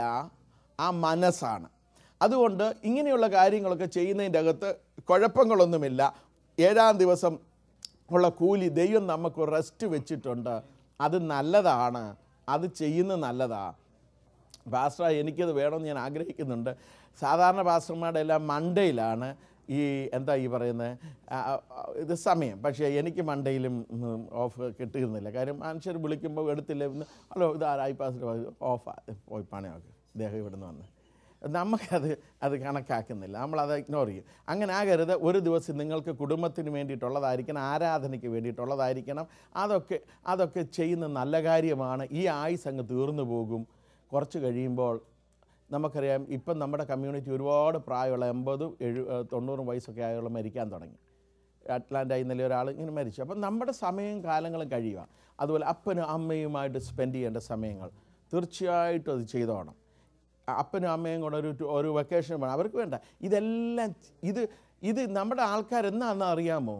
ആ മനസ്സാണ് അതുകൊണ്ട് ഇങ്ങനെയുള്ള കാര്യങ്ങളൊക്കെ ചെയ്യുന്നതിൻ്റെ അകത്ത് കുഴപ്പങ്ങളൊന്നുമില്ല ഏഴാം ദിവസം ഉള്ള കൂലി ദൈവം നമുക്ക് റെസ്റ്റ് വെച്ചിട്ടുണ്ട് അത് നല്ലതാണ് അത് ചെയ്യുന്നത് നല്ലതാണ് പാസ്റ്റർ എനിക്കത് വേണമെന്ന് ഞാൻ ആഗ്രഹിക്കുന്നുണ്ട് സാധാരണ പാസ്റ്റർമാരുടെ എല്ലാം മൺഡേയിലാണ് ഈ എന്താ ഈ പറയുന്നത് ആ, ആ, ഇത് സമയം പക്ഷേ എനിക്ക് മൺഡേയിലും ഓഫ് കിട്ടുന്നില്ല കാര്യം മനുഷ്യർ വിളിക്കുമ്പോൾ എടുത്തില്ല ഇന്ന് ഹലോ ഇത് ആരായി പാസ്റ്റർ ഓഫാ പോയി പണിയൊക്കെ ഇദ്ദേഹം ഇവിടെ നിന്ന് വന്ന് നമുക്കത് അത് കണക്കാക്കുന്നില്ല നമ്മളത് ഇഗ്നോർ ചെയ്യും അങ്ങനെ ആകരുത് ഒരു ദിവസം നിങ്ങൾക്ക് കുടുംബത്തിന് വേണ്ടിയിട്ടുള്ളതായിരിക്കണം ആരാധനയ്ക്ക് വേണ്ടിയിട്ടുള്ളതായിരിക്കണം അതൊക്കെ അതൊക്കെ ചെയ്യുന്ന നല്ല കാര്യമാണ് ഈ ആയുസ് അങ്ങ് തീർന്നു പോകും കുറച്ച് കഴിയുമ്പോൾ നമുക്കറിയാം ഇപ്പം നമ്മുടെ കമ്മ്യൂണിറ്റി ഒരുപാട് പ്രായമുള്ള എൺപതും എഴു തൊണ്ണൂറും വയസ്സൊക്കെ ആയുള്ള മരിക്കാൻ തുടങ്ങി അറ്റ്ലാന്റ ഇന്നലെ ഒരാൾ ഇങ്ങനെ മരിച്ചു അപ്പം നമ്മുടെ സമയവും കാലങ്ങളും കഴിയുക അതുപോലെ അപ്പനും അമ്മയുമായിട്ട് സ്പെൻഡ് ചെയ്യേണ്ട സമയങ്ങൾ തീർച്ചയായിട്ടും അത് ചെയ്തോണം അ- അപ്പനും അമ്മയും കൂടെ ഒരു ടു- ഒരു വെക്കേഷൻ വേണം അവർക്ക് വേണ്ട ഇതെല്ലാം ഇത് ഇത് നമ്മുടെ ആൾക്കാർ എന്നാന്ന് അറിയാമോ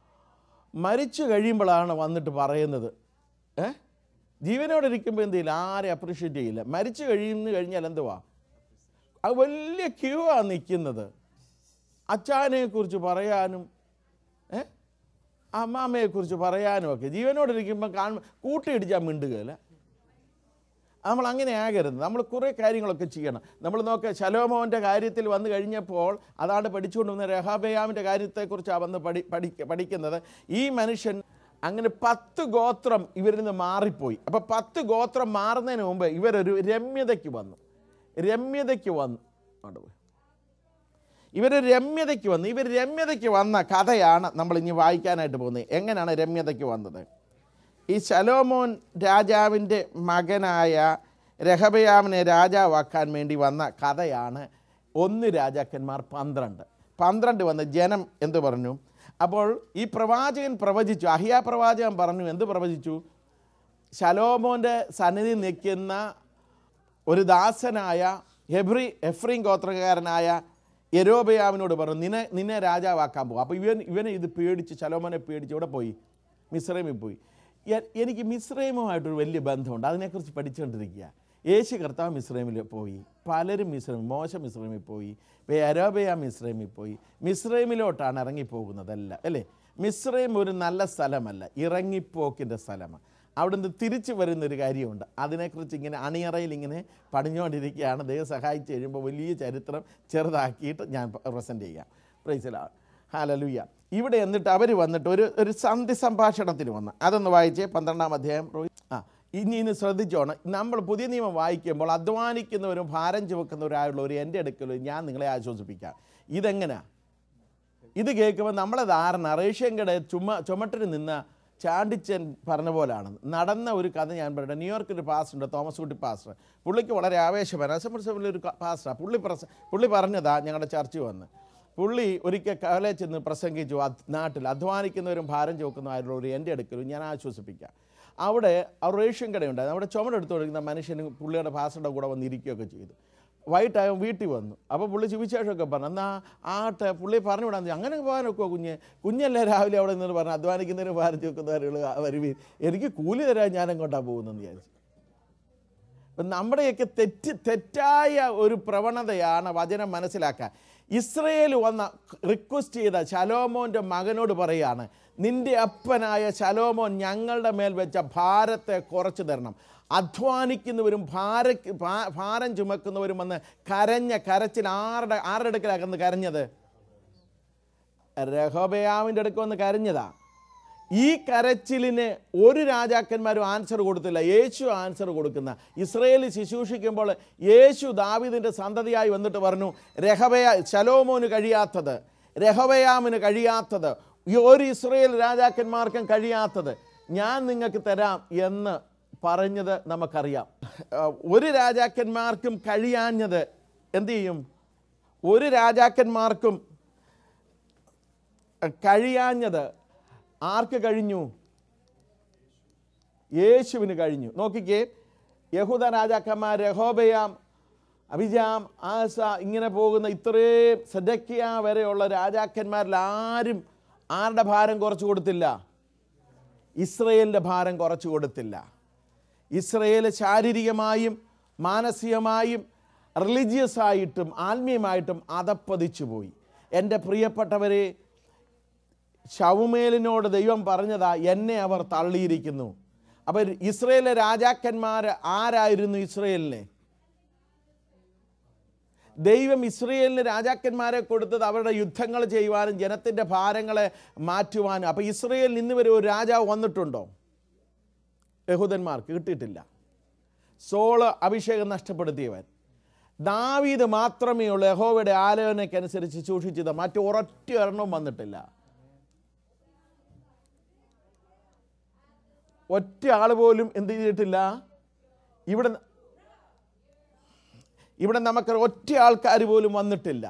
മരിച്ചു കഴിയുമ്പോഴാണ് വന്നിട്ട് പറയുന്നത് ഏ ജീവനോടെ ഇരിക്കുമ്പോൾ എന്ത് ചെയ്യില്ല ആരെ അപ്രീഷിയേറ്റ് ചെയ്യില്ല മരിച്ചു കഴിയുന്നു കഴിഞ്ഞാൽ എന്തുവാ അത് വലിയ ക്യൂ ആ നിൽക്കുന്നത് അച്ചാനെക്കുറിച്ച് പറയാനും ഏ അമ്മാമ്മയെക്കുറിച്ച് പറയാനും ഒക്കെ ജീവനോടെ ഇരിക്കുമ്പോൾ കാണുമ്പോൾ കൂട്ടിയിടിച്ചാൽ മിണ്ടുകയില്ല നമ്മൾ അങ്ങനെ ആകരുത് നമ്മൾ കുറേ കാര്യങ്ങളൊക്കെ ചെയ്യണം നമ്മൾ നോക്കുക ശലോമോൻ്റെ കാര്യത്തിൽ വന്നു കഴിഞ്ഞപ്പോൾ അതാണ് പഠിച്ചുകൊണ്ട് വന്ന രഹാബയാമിൻ്റെ കാര്യത്തെക്കുറിച്ചാണ് വന്ന് പഠി പഠി പഠിക്കുന്നത് ഈ മനുഷ്യൻ അങ്ങനെ പത്ത് ഗോത്രം ഇവരിൽ നിന്ന് മാറിപ്പോയി അപ്പോൾ പത്ത് ഗോത്രം മാറുന്നതിന് മുമ്പ് ഇവരൊരു രമ്യതയ്ക്ക് വന്നു രമ്യതയ്ക്ക് വന്നു അങ്ങോട്ട് പോയി ഇവർ രമ്യതയ്ക്ക് വന്നു ഇവർ രമ്യതയ്ക്ക് വന്ന കഥയാണ് നമ്മൾ ഇനി വായിക്കാനായിട്ട് പോകുന്നത് എങ്ങനെയാണ് രമ്യതയ്ക്ക് വന്നത് ഈ ശലോമോൻ രാജാവിൻ്റെ മകനായ രഹബയാമിനെ രാജാവാക്കാൻ വേണ്ടി വന്ന കഥയാണ് ഒന്ന് രാജാക്കന്മാർ പന്ത്രണ്ട് പന്ത്രണ്ട് വന്ന് ജനം എന്ത് പറഞ്ഞു അപ്പോൾ ഈ പ്രവാചകൻ പ്രവചിച്ചു അഹിയ പ്രവാചകൻ പറഞ്ഞു എന്ത് പ്രവചിച്ചു ശലോമോൻ്റെ സന്നിധി നിൽക്കുന്ന ഒരു ദാസനായ ഹെബ്രി എഫ്രീം ഗോത്രകാരനായ യരോബയാമിനോട് പറഞ്ഞു നിന്നെ നിന്നെ രാജാവാക്കാൻ പോകും അപ്പോൾ ഇവൻ ഇവനെ ഇത് പേടിച്ച് ശലോമോനെ പേടിച്ച് ഇവിടെ പോയി മിസ്രൈമിൽ പോയി എ- എനിക്ക് മിസ്രൈമുമായിട്ടൊരു വലിയ ബന്ധമുണ്ട് അതിനെക്കുറിച്ച് പഠിച്ചുകൊണ്ടിരിക്കുക യേശു കർത്താവ് മിശ്രമിൽ പോയി പലരും മിശ്രമി മോശം മിശ്രമിൽ പോയി അരോബയ മിശ്രമിൽ പോയി മിശ്രമിലോട്ടാണ് ഇറങ്ങിപ്പോകുന്നതല്ല അല്ലേ മിശ്രൈം ഒരു നല്ല സ്ഥലമല്ല ഇറങ്ങിപ്പോക്കിൻ്റെ സ്ഥലമാണ് അവിടുന്ന് തിരിച്ചു വരുന്നൊരു കാര്യമുണ്ട് അതിനെക്കുറിച്ച് ഇങ്ങനെ അണിയറയിൽ ഇങ്ങനെ പണിഞ്ഞുകൊണ്ടിരിക്കുകയാണ് ദൈവം സഹായിച്ച് കഴിയുമ്പോൾ വലിയ ചരിത്രം ചെറുതാക്കിയിട്ട് ഞാൻ പ്രസൻറ്റ് ചെയ്യാം പ്രൈസിലാണ് ഹാലലുയ്യ ഇവിടെ എന്നിട്ട് അവർ വന്നിട്ട് ഒരു ഒരു സന്ധി സംഭാഷണത്തിന് വന്ന് അതൊന്ന് വായിച്ചേ പന്ത്രണ്ടാം അധ്യായം റോയി. ആ ഇനി ഇനി ശ്രദ്ധിച്ചോണം നമ്മൾ പുതിയ നിയമം വായിക്കുമ്പോൾ അധ്വാനിക്കുന്നവരും ഭാരം ചുമക്കുന്നവരായുള്ളവർ എൻ്റെ അടുക്കൽ ഞാൻ നിങ്ങളെ ആശ്വസിപ്പിക്കാം ഇതെങ്ങനെയാ ഇത് കേൾക്കുമ്പോൾ നമ്മളെ ധാരണ റേഷ്യങ്കടെ ചുമ ചുമട്ടിൽ നിന്ന് ചാണ്ടിച്ചൻ പറഞ്ഞ പോലാണ് നടന്ന ഒരു കഥ ഞാൻ പറയട്ടെ ന്യൂയോർക്കിൽ ഒരു പാസ്റ്റർ ഉണ്ട് തോമസ് കുട്ടി പാസ്റ്റർ പുള്ളിക്ക് വളരെ ആവേശമാണ് അസംബ്ലി ഒരു പാസ്റ്ററാണ് പുള്ളി പ്രസ പുള്ളി പറഞ്ഞതാ ഞങ്ങളുടെ ചർച്ച വന്ന് പുള്ളി ഒരിക്കൽ കവലയിൽ ചെന്ന് പ്രസംഗിച്ചു അത് നാട്ടിൽ അധ്വാനിക്കുന്നവരും ഭാരം ചുമക്കുന്നവരുള്ളവർ എൻ്റെ അടുക്കലും ഞാൻ ആശ്വസിപ്പിക്കാം അവിടെ ആ റേഷൻ കടയുണ്ടായിരുന്നു അവിടെ ചുമടെടുത്ത് കൊടുക്കുന്ന മനുഷ്യന് പുള്ളിയുടെ പാസ്റ്ററുടെ കൂടെ വന്നിരിക്കുകയൊക്കെ ചെയ്തു വൈകിട്ടായപ്പോൾ വീട്ടിൽ വന്നു അപ്പോൾ പുള്ളി സുവിശേഷമൊക്കെ പറഞ്ഞു എന്നാൽ ആട്ടെ പുള്ളി പറഞ്ഞു വിടാൻ അങ്ങനെ പോകാനൊക്കെ കുഞ്ഞ് കുഞ്ഞല്ലേ രാവിലെ അവിടെ നിന്ന് പറഞ്ഞു അധ്വാനിക്കുന്നവരും ഭാരം ചുമക്കുന്നവരുകൾ വരുവീൻ എനിക്ക് കൂലി തരാൻ ഞാൻ എങ്ങോട്ടാണ് പോകുന്നതെന്ന് വിചാരിച്ചു അപ്പം നമ്മുടെയൊക്കെ തെറ്റ് തെറ്റായ ഒരു പ്രവണതയാണ് വചനം മനസ്സിലാക്കാൻ ഇസ്രയേൽ വന്ന റിക്വസ്റ്റ് ചെയ്ത ശലോമോൻ്റെ മകനോട് പറയാണ് നിന്റെ അപ്പനായ ശലോമോൻ ഞങ്ങളുടെ മേൽ വെച്ച ഭാരത്തെ കുറച്ച് തരണം അധ്വാനിക്കുന്നവരും ഭാര ഭാ- ഭാരം ചുമക്കുന്നവരും വന്ന് കരഞ്ഞ കരച്ചിൽ ആരുടെ ആരുടെ അടുക്കലാക്കുന്നു കരഞ്ഞത് രഹോബയാവിൻ്റെ അടുക്ക് വന്ന് കരഞ്ഞതാ ഈ കരച്ചിലിന് ഒരു രാജാക്കന്മാരും ആൻസർ കൊടുത്തില്ല യേശു ആൻസർ കൊടുക്കുന്ന ഇസ്രയേൽ ശുശ്രൂഷിക്കുമ്പോൾ യേശു ദാവിദിൻ്റെ സന്തതിയായി വന്നിട്ട് പറഞ്ഞു രഹബയ ശലോമോന് കഴിയാത്തത് രഹബയാമിന് കഴിയാത്തത് ഈ ഒരു ഇസ്രയേൽ രാജാക്കന്മാർക്കും കഴിയാത്തത് ഞാൻ നിങ്ങൾക്ക് തരാം എന്ന് പറഞ്ഞത് നമുക്കറിയാം അഹ് ഒരു രാജാക്കന്മാർക്കും കഴിയാഞ്ഞത് എന്തു ചെയ്യും ഒരു രാജാക്കന്മാർക്കും കഴിയാഞ്ഞത് ആർക്ക് കഴിഞ്ഞു യേശുവിന് കഴിഞ്ഞു നോക്കിക്കേ യഹൂദ രാജാക്കന്മാർ രഹോബയാം അഭിജാം ആസ ഇങ്ങനെ പോകുന്ന ഇത്രയും സെഡക്കിയ വരെയുള്ള രാജാക്കന്മാരിൽ ആരും ആരുടെ ഭാരം കുറച്ച് കൊടുത്തില്ല ഇസ്രയേലിൻ്റെ ഭാരം കുറച്ച് കൊടുത്തില്ല ഇസ്രയേൽ ശാരീരികമായും മാനസികമായും റിലീജിയസ് ആയിട്ടും ആത്മീയമായിട്ടും അതപ്പതിച്ചു പോയി എൻ്റെ പ്രിയപ്പെട്ടവരെ ഷവുമേലിനോട് ദൈവം പറഞ്ഞതാ എന്നെ അവർ തള്ളിയിരിക്കുന്നു അപ്പോൾ ഇസ്രയേലിലെ രാജാക്കന്മാർ ആരായിരുന്നു ഇസ്രയേലിനെ ദൈവം ഇസ്രയേലിന് രാജാക്കന്മാരെ കൊടുത്തത് അവരുടെ യുദ്ധങ്ങൾ ചെയ്യുവാനും ജനത്തിൻ്റെ ഭാരങ്ങളെ മാറ്റുവാനും അപ്പോൾ ഇസ്രയേലിൽ ഇന്ന് വരെ ഒരു രാജാവ് വന്നിട്ടുണ്ടോ യഹൂദന്മാർക്ക് കിട്ടിയിട്ടില്ല സോള് അഭിഷേകം നഷ്ടപ്പെടുത്തിയവൻ ദാവീദ് മാത്രമേ ഉള്ളൂ യഹോവയുടെ ആലോചനയ്ക്കനുസരിച്ച് സൂക്ഷിച്ചത് മറ്റു ഒരൊറ്റ ഒരെണ്ണവും വന്നിട്ടില്ല ഒറ്റ ആൾ പോലും എന്ത് ചെയ്തിട്ടില്ല ഇവിടെ ഇവിടെ നമുക്ക് ഒറ്റ ആൾക്കാർ പോലും വന്നിട്ടില്ല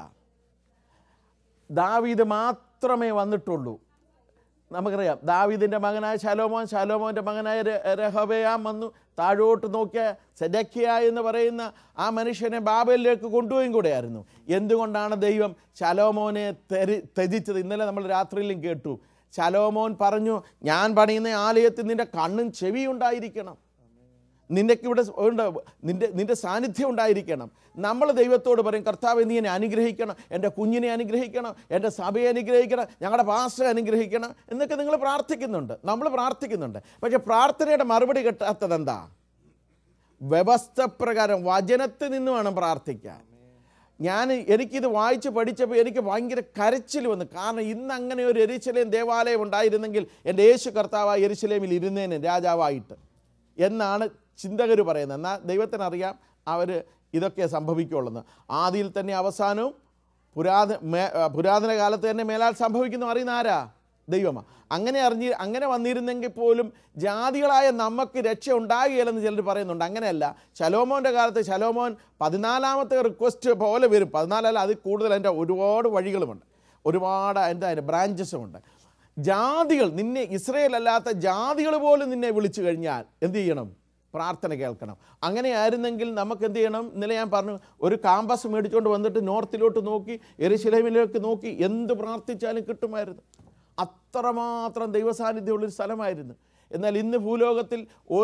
ദാവീദ് മാത്രമേ വന്നിട്ടുള്ളൂ നമുക്കറിയാം ദാവീദിൻ്റെ മകനായ ശലോമോൻ ശലോമോൻ്റെ മകനായ ര- രഹബയാം വന്നു താഴോട്ട് നോക്കിയ സെഡക്കിയ എന്ന് പറയുന്ന ആ മനുഷ്യനെ ബാബലിലേക്ക് കൊണ്ടുപോയും കൂടെയായിരുന്നു എന്തുകൊണ്ടാണ് ദൈവം ശലോമോനെ തെരി ത്യജിച്ചത് ഇന്നലെ നമ്മൾ രാത്രിയിലും കേട്ടു ശലോമോൻ പറഞ്ഞു ഞാൻ പണിയുന്ന ആലയത്തിൽ നിൻ്റെ കണ്ണും ചെവിയും ഉണ്ടായിരിക്കണം നിൻ്റെക്ക് ഇവിടെ ഉണ്ട് നിൻ്റെ നിൻ്റെ സാന്നിധ്യം ഉണ്ടായിരിക്കണം നമ്മൾ ദൈവത്തോട് പറയും കർത്താവ് നീ എന്നെ അനുഗ്രഹിക്കണം എൻ്റെ കുഞ്ഞിനെ അനുഗ്രഹിക്കണം എൻ്റെ സഭയെ അനുഗ്രഹിക്കണം ഞങ്ങളുടെ പാസ്റ്ററെ അനുഗ്രഹിക്കണം എന്നൊക്കെ നിങ്ങൾ പ്രാർത്ഥിക്കുന്നുണ്ട് നമ്മൾ പ്രാർത്ഥിക്കുന്നുണ്ട് പക്ഷേ പ്രാർത്ഥനയുടെ മറുപടി കിട്ടാത്തത് എന്താ വ്യവസ്ഥ പ്രകാരം വചനത്തിൽ നിന്ന് വേണം പ്രാർത്ഥിക്കാൻ ഞാൻ എനിക്കിത് വായിച്ച് പഠിച്ചപ്പോൾ എനിക്ക് ഭയങ്കര കരച്ചിൽ വന്നു കാരണം ഇന്ന് അങ്ങനെ ഒരു എരിശിലേം ദേവാലയം ഉണ്ടായിരുന്നെങ്കിൽ എൻ്റെ യേശു കർത്താവായ എരിശിലേമിൽ ഇരുന്നേന് രാജാവായിട്ട് എന്നാണ് ചിന്തകർ പറയുന്നത് എന്നാൽ ദൈവത്തിനറിയാം അവർ ഇതൊക്കെ സംഭവിക്കുള്ളൂ ആദിയിൽ തന്നെ അവസാനവും പുരാതന മേ- പുരാതന കാലത്ത് തന്നെ മേലാൽ സംഭവിക്കുന്നു അറിയുന്ന ആരാ ദൈവമാണ് അങ്ങനെ അറിഞ്ഞ് അങ്ങനെ വന്നിരുന്നെങ്കിൽ പോലും ജാതികളായ നമുക്ക് രക്ഷ ഉണ്ടാകുകയില്ലെന്ന് ചിലർ പറയുന്നുണ്ട് അങ്ങനെയല്ല ശലോമോൻ്റെ കാലത്ത് ശലോമോൻ പതിനാലാമത്തെ റിക്വസ്റ്റ് പോലെ വരും പതിനാലല്ല അതിൽ കൂടുതൽ അതിൻ്റെ ഒരുപാട് വഴികളുമുണ്ട് ഒരുപാട് അതിൻ്റെ അതിൻ്റെ ബ്രാഞ്ചസുമുണ്ട് ജാതികൾ നിന്നെ ഇസ്രയേൽ അല്ലാത്ത ജാതികൾ പോലും നിന്നെ വിളിച്ചു കഴിഞ്ഞാൽ എന്ത് ചെയ്യണം പ്രാർത്ഥന കേൾക്കണം അങ്ങനെ ആയിരുന്നെങ്കിൽ നമുക്ക് എന്ത് ചെയ്യണം ഇന്നലെ ഞാൻ പറഞ്ഞു ഒരു കാമ്പസ് മേടിച്ചുകൊണ്ട് വന്നിട്ട് നോർത്തിലോട്ട് നോക്കി എരിശിലേമിലേക്ക് നോക്കി എന്ത് പ്രാർത്ഥിച്ചാലും കിട്ടുമായിരുന്നു അത്രമാത്രം ദൈവസാന്നിധ്യമുള്ളൊരു സ്ഥലമായിരുന്നു എന്നാൽ ഇന്ന് ഭൂലോകത്തിൽ ഒരു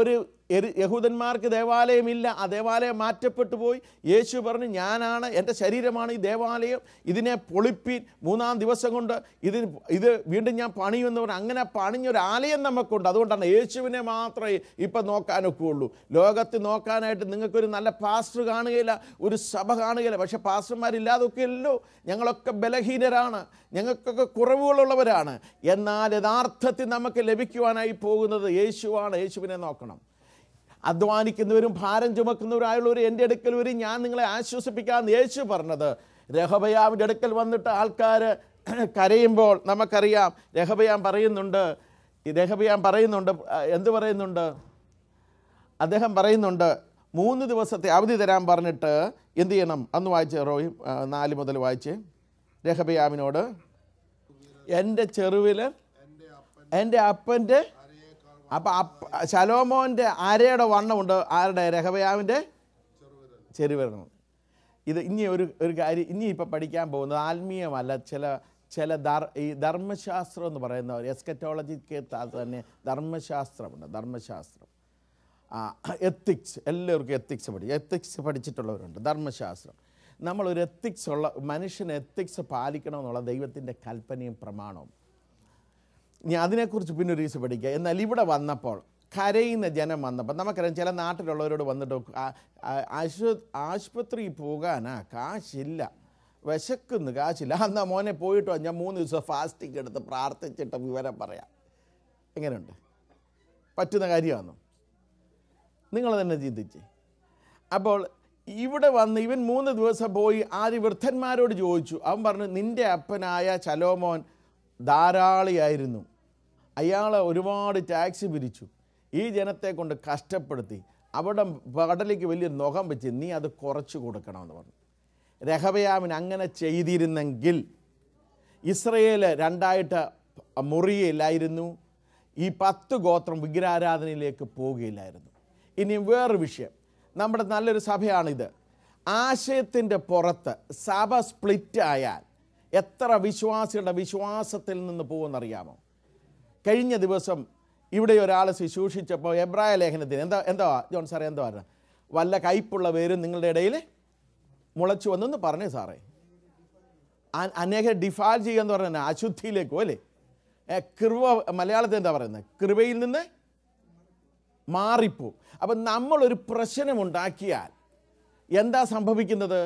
എരി- യഹൂദന്മാർക്ക് ദേവാലയമില്ല ആ ദേവാലയം മാറ്റപ്പെട്ടു പോയി യേശു പറഞ്ഞു ഞാനാണ് എൻ്റെ ശരീരമാണ് ഈ ദേവാലയം ഇതിനെ പൊളിപ്പീൻ മൂന്നാം ദിവസം കൊണ്ട് ഇതിന് ഇത് വീണ്ടും ഞാൻ പണിയുമെന്ന് പറഞ്ഞു അങ്ങനെ പണിഞ്ഞൊരു ആലയം നമുക്കുണ്ട് അതുകൊണ്ടാണ് യേശുവിനെ മാത്രമേ ഇപ്പം നോക്കാനൊക്കെ ഉള്ളൂ ലോകത്ത് നോക്കാനായിട്ട് നിങ്ങൾക്കൊരു നല്ല പാസ്റ്റർ കാണുകയില്ല ഒരു സഭ കാണുകയില്ല പക്ഷെ പാസ്റ്റർമാരില്ലാതൊക്കെയല്ലോ ഞങ്ങളൊക്കെ ബലഹീനരാണ് ഞങ്ങൾക്കൊക്കെ കുറവുകളുള്ളവരാണ് എന്നാൽ യഥാർത്ഥത്തിൽ നമുക്ക് ലഭിക്കുവാനായി പോകുന്നത് യേശുവാണ് യേശുവിനെ നോക്കണം അധ്വാനിക്കുന്നവരും ഭാരം ചുമക്കുന്നവരായുള്ളവർ എൻ്റെ അടുക്കൽ വരും ഞാൻ നിങ്ങളെ ആശ്വസിപ്പിക്കാമെന്ന് യേശു പറഞ്ഞത് രഹബയാവിൻ്റെ അടുക്കൽ വന്നിട്ട് ആൾക്കാർ കരയുമ്പോൾ നമുക്കറിയാം രഹബയാൻ പറയുന്നുണ്ട് ഈ രഹബയാൻ പറയുന്നുണ്ട് ആ, എന്ത് പറയുന്നുണ്ട് അദ്ദേഹം പറയുന്നുണ്ട് മൂന്ന് ദിവസത്തെ അവധി തരാൻ പറഞ്ഞിട്ട് എന്ത് ചെയ്യണം അന്ന് വായിച്ച് റോയി ആ, നാല് മുതൽ വായിച്ച് രഹബയാമിനോട് എൻ്റെ ചെറുവിൽ എൻ്റെ അപ്പൻ്റെ അപ്പം അപ്പ ശലോമോൻ്റെ അരയുടെ വണ്ണമുണ്ട് ആരുടെ രഹബയാവിൻ്റെ ചെറുവിരണം ഇത് ഇനി ഒരു ഒരു കാര്യം ഇനി ഇപ്പം പഠിക്കാൻ പോകുന്നത് ആത്മീയമല്ല ചില ചില ധർ ഈ ധർമ്മശാസ്ത്രം എന്ന് പറയുന്ന എസ്കറ്റോളജിക്ക് തന്നെ ധർമ്മശാസ്ത്രമുണ്ട് ധർമ്മശാസ്ത്രം ആ എത്തിക്സ് എല്ലാവർക്കും എത്തിക്സ് പഠി എത്തിക്സ് പഠിച്ചിട്ടുള്ളവരുണ്ട് ധർമ്മശാസ്ത്രം നമ്മളൊരു എത്തിക്സ് ഉള്ള മനുഷ്യന് എത്തിക്സ് പാലിക്കണമെന്നുള്ള ദൈവത്തിൻ്റെ കൽപ്പനയും പ്രമാണവും ഇനി അതിനെക്കുറിച്ച് പിന്നെ ഒരു ദിവസം പഠിക്കുക എന്നാൽ ഇവിടെ വന്നപ്പോൾ കരയുന്ന ജനം വന്നപ്പോൾ നമുക്കറിയാം ചില നാട്ടിലുള്ളവരോട് വന്നിട്ട് ആ- ആ- ആശു ആശുപത്രിയിൽ പോകാനാ കാശില്ല വിശക്കുന്നു കാശില്ല എന്നാ മോനെ പോയിട്ട് വാ, ഞാൻ മൂന്ന് ദിവസം ഫാസ്റ്റിംഗ് എടുത്ത് പ്രാർത്ഥിച്ചിട്ട് വിവരം പറയാം എങ്ങനെയുണ്ട് പറ്റുന്ന കാര്യമാണോ നിങ്ങൾ തന്നെ ചിന്തിച്ച് അപ്പോൾ ഇവിടെ വന്ന് ഇവൻ മൂന്ന് ദിവസം പോയി ആദ്യ വൃദ്ധന്മാരോട് ചോദിച്ചു അവൻ പറഞ്ഞു നിൻ്റെ അപ്പനായ ചലോമോൻ ധാരാളിയായിരുന്നു അയാൾ ഒരുപാട് ടാക്സ് പിരിച്ചു ഈ ജനത്തെ കൊണ്ട് കഷ്ടപ്പെടുത്തി അവിടെ കടലേക്ക് വലിയ നുഖം വെച്ച് നീ അത് കുറച്ച് കൊടുക്കണമെന്ന് പറഞ്ഞു രഹബയാമിന് അങ്ങനെ ചെയ്തിരുന്നെങ്കിൽ ഇസ്രയേൽ രണ്ടായിട്ട് മുറിയില്ലായിരുന്നു ഈ പത്ത് ഗോത്രം വിഗ്രഹാരാധനയിലേക്ക് പോവുകയില്ലായിരുന്നു ഇനി വേറൊരു വിഷയം നമ്മുടെ നല്ലൊരു സഭയാണിത് ആശയത്തിൻ്റെ പുറത്ത് സഭ സ്പ്ലിറ്റ് ആയാൽ എത്ര വിശ്വാസികളുടെ വിശ്വാസത്തിൽ നിന്ന് പോകുമെന്നറിയാമോ കഴിഞ്ഞ ദിവസം ഇവിടെ ഒരാൾ ശുശ്രൂഷിച്ചപ്പോൾ എബ്രായ ലേഖനത്തിന് എന്താ എന്താ ജോൺ സാറേ എന്താ പറഞ്ഞത് വല്ല കയ്പുള്ള പേരും നിങ്ങളുടെ ഇടയിൽ മുളച്ചു വന്നെന്ന് പറഞ്ഞു സാറേ അ- അനേക ഡിഫാൽ ചെയ്യുക എന്ന് പറഞ്ഞാൽ അശുദ്ധിയിലേക്ക് അല്ലേ ഏ, കൃപ മലയാളത്തിൽ എന്താ പറയുന്നത് കൃപയിൽ നിന്ന് മാറിപ്പോവും അപ്പം നമ്മളൊരു പ്രശ്നമുണ്ടാക്കിയാൽ എന്താ സംഭവിക്കുന്നത്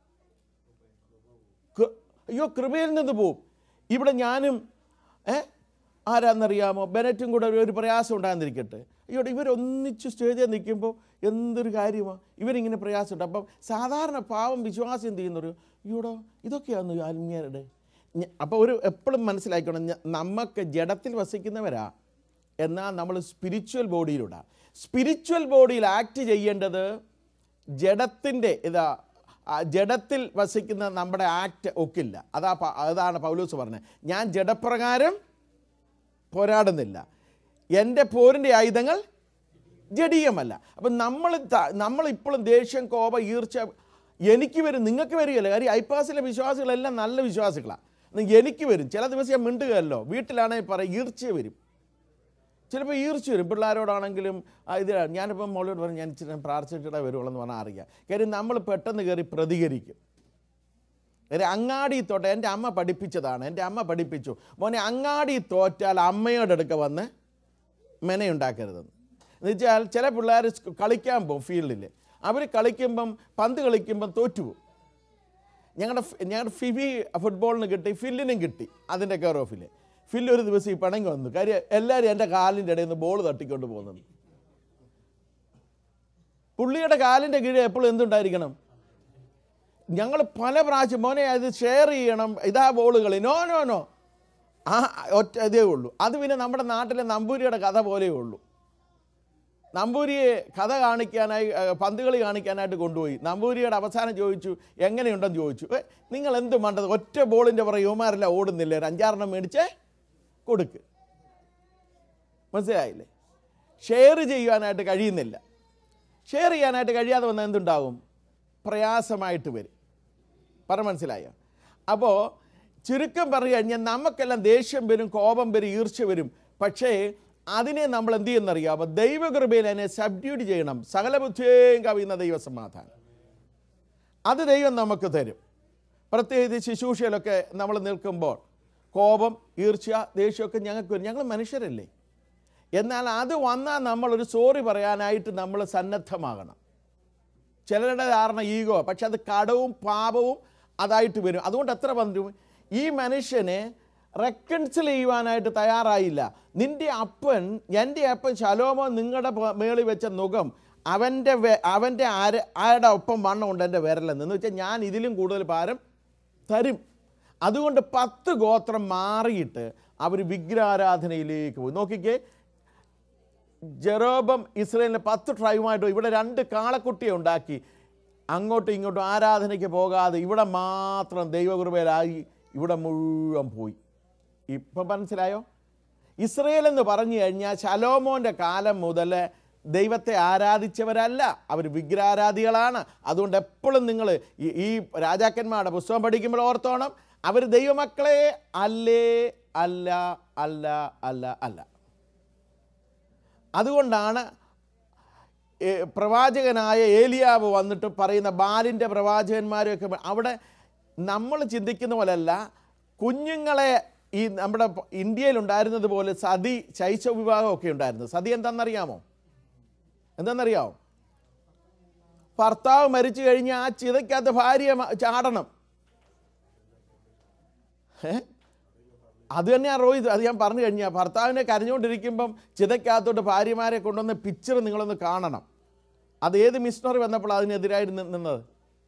കൃ- അയ്യോ കൃപയിൽ നിന്ന് പോവും ഇവിടെ ഞാനും ഏ ആരാന്നറിയാമോ ബെനറ്റും കൂടെ ഒരു പ്രയാസം ഉണ്ടാകുന്നിരിക്കട്ടെ അയ്യോ ഇവരൊന്നിച്ച് സ്റ്റേജിൽ നിൽക്കുമ്പോൾ എന്തൊരു കാര്യമാണ് ഇവരിങ്ങനെ പ്രയാസമുണ്ട് അപ്പം സാധാരണ പാവം വിശ്വാസം എന്ത് ചെയ്യുന്നൊരു അയ്യോടോ ഇതൊക്കെയാണ് ആത്മീയരുടെ അപ്പോൾ ഒരു എപ്പോഴും മനസ്സിലാക്കണം ഞ- നമുക്ക് ജഡത്തിൽ വസിക്കുന്നവരാ എന്നാൽ നമ്മൾ സ്പിരിച്വൽ ബോഡിയിലൂടെ സ്പിരിച്വൽ ബോഡിയിൽ ആക്ട് ചെയ്യേണ്ടത് ജഡത്തിൻ്റെ ഇതാ ആ ജഡത്തിൽ വസിക്കുന്ന നമ്മുടെ ആക്ട് ഒക്കില്ല അതാ പ- അതാണ് പൗലൂസ് പറഞ്ഞത് ഞാൻ ജഡപ്രകാരം പോരാടുന്നില്ല എൻ്റെ പോരിൻ്റെ ആയുധങ്ങൾ ജഡീയമല്ല അപ്പം നമ്മൾ ത- നമ്മളിപ്പോഴും ദേഷ്യം കോപ ഈർച്ച എനിക്ക് വരും നിങ്ങൾക്ക് വരികയല്ല കാര്യം ഐപ്പാസിലെ വിശ്വാസികളെല്ലാം നല്ല വിശ്വാസികളാണ് എന്നാൽ എനിക്ക് വരും ചില ദിവസം ഞാൻ മിണ്ടുകയല്ലോ വീട്ടിലാണെങ്കിൽ പറയും ഈർച്ച വരും ചിലപ്പോൾ ഈർച്ച വരും പിള്ളേരോടാണെങ്കിലും ആ, ഇത് ഞാനിപ്പം മോളോട് പറഞ്ഞു ഞാൻ ഇച്ചിരി പ്രാർത്ഥിച്ചിട്ടേ വരുള്ളൂ എന്ന് പറഞ്ഞാൽ അറിയാം കാര്യം നമ്മൾ പെട്ടെന്ന് കയറി പ്രതികരിക്കും കാര്യം അങ്ങാടി തോട്ട എൻ്റെ അമ്മ പഠിപ്പിച്ചതാണ് എൻ്റെ അമ്മ പഠിപ്പിച്ചു മോനെ അങ്ങാടി തോറ്റാൽ അമ്മയോട് അടുക്ക വന്ന് മെനയുണ്ടാക്കരുതെന്ന് എന്നുവെച്ചാൽ ചില പിള്ളേർ സ്കൂ- കളിക്കാൻ പോകും ഫീൽഡിൽ അവർ കളിക്കുമ്പം പന്ത് കളിക്കുമ്പം തോറ്റുപോകും ഞങ്ങളുടെ ഫ്- ഞങ്ങളുടെ ഫിബി ഫുട്ബോളിന് കിട്ടി ഫില്ലിനും കിട്ടി അതിൻ്റെ കെയർ ഓഫിൽ ഫില്ല് ഒരു ദിവസം ഈ പിണങ്ങി വന്നു കാര്യം എല്ലാവരും എൻ്റെ കാലിൻ്റെ ഇടയിൽ നിന്ന് ബോൾ തട്ടിക്കൊണ്ട് പോകുന്നത് പുള്ളിയുടെ കാലിൻ്റെ കീഴിൽ എപ്പോഴും എന്തുണ്ടായിരിക്കണം ഞങ്ങൾ പല പ്രാവശ്യം മോനെ അത് ഷെയർ ചെയ്യണം ഇതാ ബോളുകൾ നോ നോ നോ ആ ഒറ്റ ഇതേ ഉള്ളൂ അത് പിന്നെ നമ്മുടെ നാട്ടിലെ നമ്പൂരിയുടെ കഥ പോലെയേ ഉള്ളൂ നമ്പൂരിയെ കഥ കാണിക്കാനായി ഏ, പന്ത് കളി കാണിക്കാനായിട്ട് കൊണ്ടുപോയി നമ്പൂരിയുടെ അവസാനം ചോദിച്ചു എങ്ങനെയുണ്ടെന്ന് ചോദിച്ചു "ഏ, നിങ്ങൾ എന്ത് മണ്ടത് ഒറ്റ ബോളിൻ്റെ പുറകെ യുവമാരെല്ലാം ഓടുന്നില്ലേ ഒരു അഞ്ചാറെണ്ണം മേടിച്ചേ കൊടുക്ക് മനസ്സിലായില്ലേ ഷെയർ ചെയ്യുവാനായിട്ട് കഴിയുന്നില്ല ഷെയർ ചെയ്യാനായിട്ട് കഴിയാതെ വന്നാൽ എന്തുണ്ടാവും പ്രയാസമായിട്ട് വരും പറ മനസ്സിലായോ അപ്പോൾ ചുരുക്കം പറഞ്ഞു കഴിഞ്ഞാൽ നമുക്കെല്ലാം ദേഷ്യം വരും കോപം വരും ഈർച്ച വരും പക്ഷേ അതിനെ നമ്മൾ എന്ത് ചെയ്യുന്നറിയാമോ ദൈവകൃപയിൽ അതിനെ സബ്ഡ്യൂട്ട് ചെയ്യണം സകല ബുദ്ധിയേയും കവിയുന്ന ദൈവസമാധാനം അത് ദൈവം നമുക്ക് തരും പ്രത്യേകിച്ച് ശുശ്രൂഷയിലൊക്കെ നമ്മൾ നിൽക്കുമ്പോൾ കോപം ഈർഷ്യ ദേഷ്യമൊക്കെ ഞങ്ങൾക്ക് വരും ഞങ്ങൾ മനുഷ്യരല്ലേ എന്നാൽ അത് വന്നാൽ നമ്മളൊരു സോറി പറയാനായിട്ട് നമ്മൾ സന്നദ്ധമാകണം ചിലരുടെ ധാരണ ഈഗോ പക്ഷെ അത് കടവും പാപവും അതായിട്ട് വരും അതുകൊണ്ട് എത്ര വന്നു ഈ മനുഷ്യനെ റെക്കൺസിൽ ചെയ്യുവാനായിട്ട് തയ്യാറായില്ല നിന്റെ അപ്പൻ എൻ്റെ അപ്പൻ ശലോമോ നിങ്ങളുടെ മേളിൽ വെച്ച നുഖം അവൻ്റെ വെ- അവൻ്റെ ആര ആരുടെ ഒപ്പം വണ്ണമുണ്ട് എൻ്റെ വിരലെന്ന് എന്ന് വെച്ചാൽ ഞാൻ ഇതിലും കൂടുതൽ ഭാരം തരും അതുകൊണ്ട് പത്ത് ഗോത്രം മാറിയിട്ട് അവർ വിഗ്രഹാരാധനയിലേക്ക് പോയി നോക്കിക്കേ ജെറോബം ഇസ്രയേലിൻ്റെ പത്ത് ട്രൈബുമായിട്ട് ഇവിടെ രണ്ട് കാളക്കുട്ടിയെ ഉണ്ടാക്കി അങ്ങോട്ടും ഇങ്ങോട്ടും ആരാധനയ്ക്ക് പോകാതെ ഇവിടെ മാത്രം ദൈവകൃപയിലായി ഇവിടെ മുഴുവൻ പോയി ഇപ്പം മനസ്സിലായോ ഇസ്രയേൽ എന്ന് പറഞ്ഞു കഴിഞ്ഞാൽ ശലോമോൻ്റെ കാലം മുതൽ ദൈവത്തെ ആരാധിച്ചവരല്ല അവർ വിഗ്രഹാരാധികളാണ് അതുകൊണ്ട് എപ്പോഴും നിങ്ങൾ ഈ ഈ രാജാക്കന്മാരുടെ പുസ്തകം പഠിക്കുമ്പോൾ ഓർത്തോണം അവർ ദൈവമക്കളെ അല്ലേ അല്ല അല്ല അല്ല അല്ല അതുകൊണ്ടാണ് ഏ, പ്രവാചകനായ ഏലിയാവ് വന്നിട്ട് പറയുന്ന ബാലിൻ്റെ പ്രവാചകന്മാരെയൊക്കെ അവിടെ നമ്മൾ ചിന്തിക്കുന്ന പോലെയല്ല കുഞ്ഞുങ്ങളെ ഈ നമ്മുടെ ഇന്ത്യയിൽ ഉണ്ടായിരുന്നത് പോലെ സതി ശൈശവ വിവാഹമൊക്കെ ഉണ്ടായിരുന്നു സതി എന്താണെന്നറിയാമോ എന്താണെന്നറിയാമോ ഭർത്താവ് മരിച്ചു കഴിഞ്ഞാൽ ആ ചിതയ്ക്കകത്ത് ഭാര്യ മ- ചാടണം ഏ അത് തന്നെയാണ് റോഹിത് അത് ഞാൻ പറഞ്ഞു കഴിഞ്ഞാൽ ഭർത്താവിനെ കരഞ്ഞുകൊണ്ടിരിക്കുമ്പം ചിതയ്ക്കകത്തോട്ട് ഭാര്യമാരെ കൊണ്ടുവന്ന് പിക്ചർ നിങ്ങളൊന്ന് കാണണം അത് ഏത് മിഷണറി വന്നപ്പോൾ അതിനെതിരായിട്ട് നി- നിന്നത്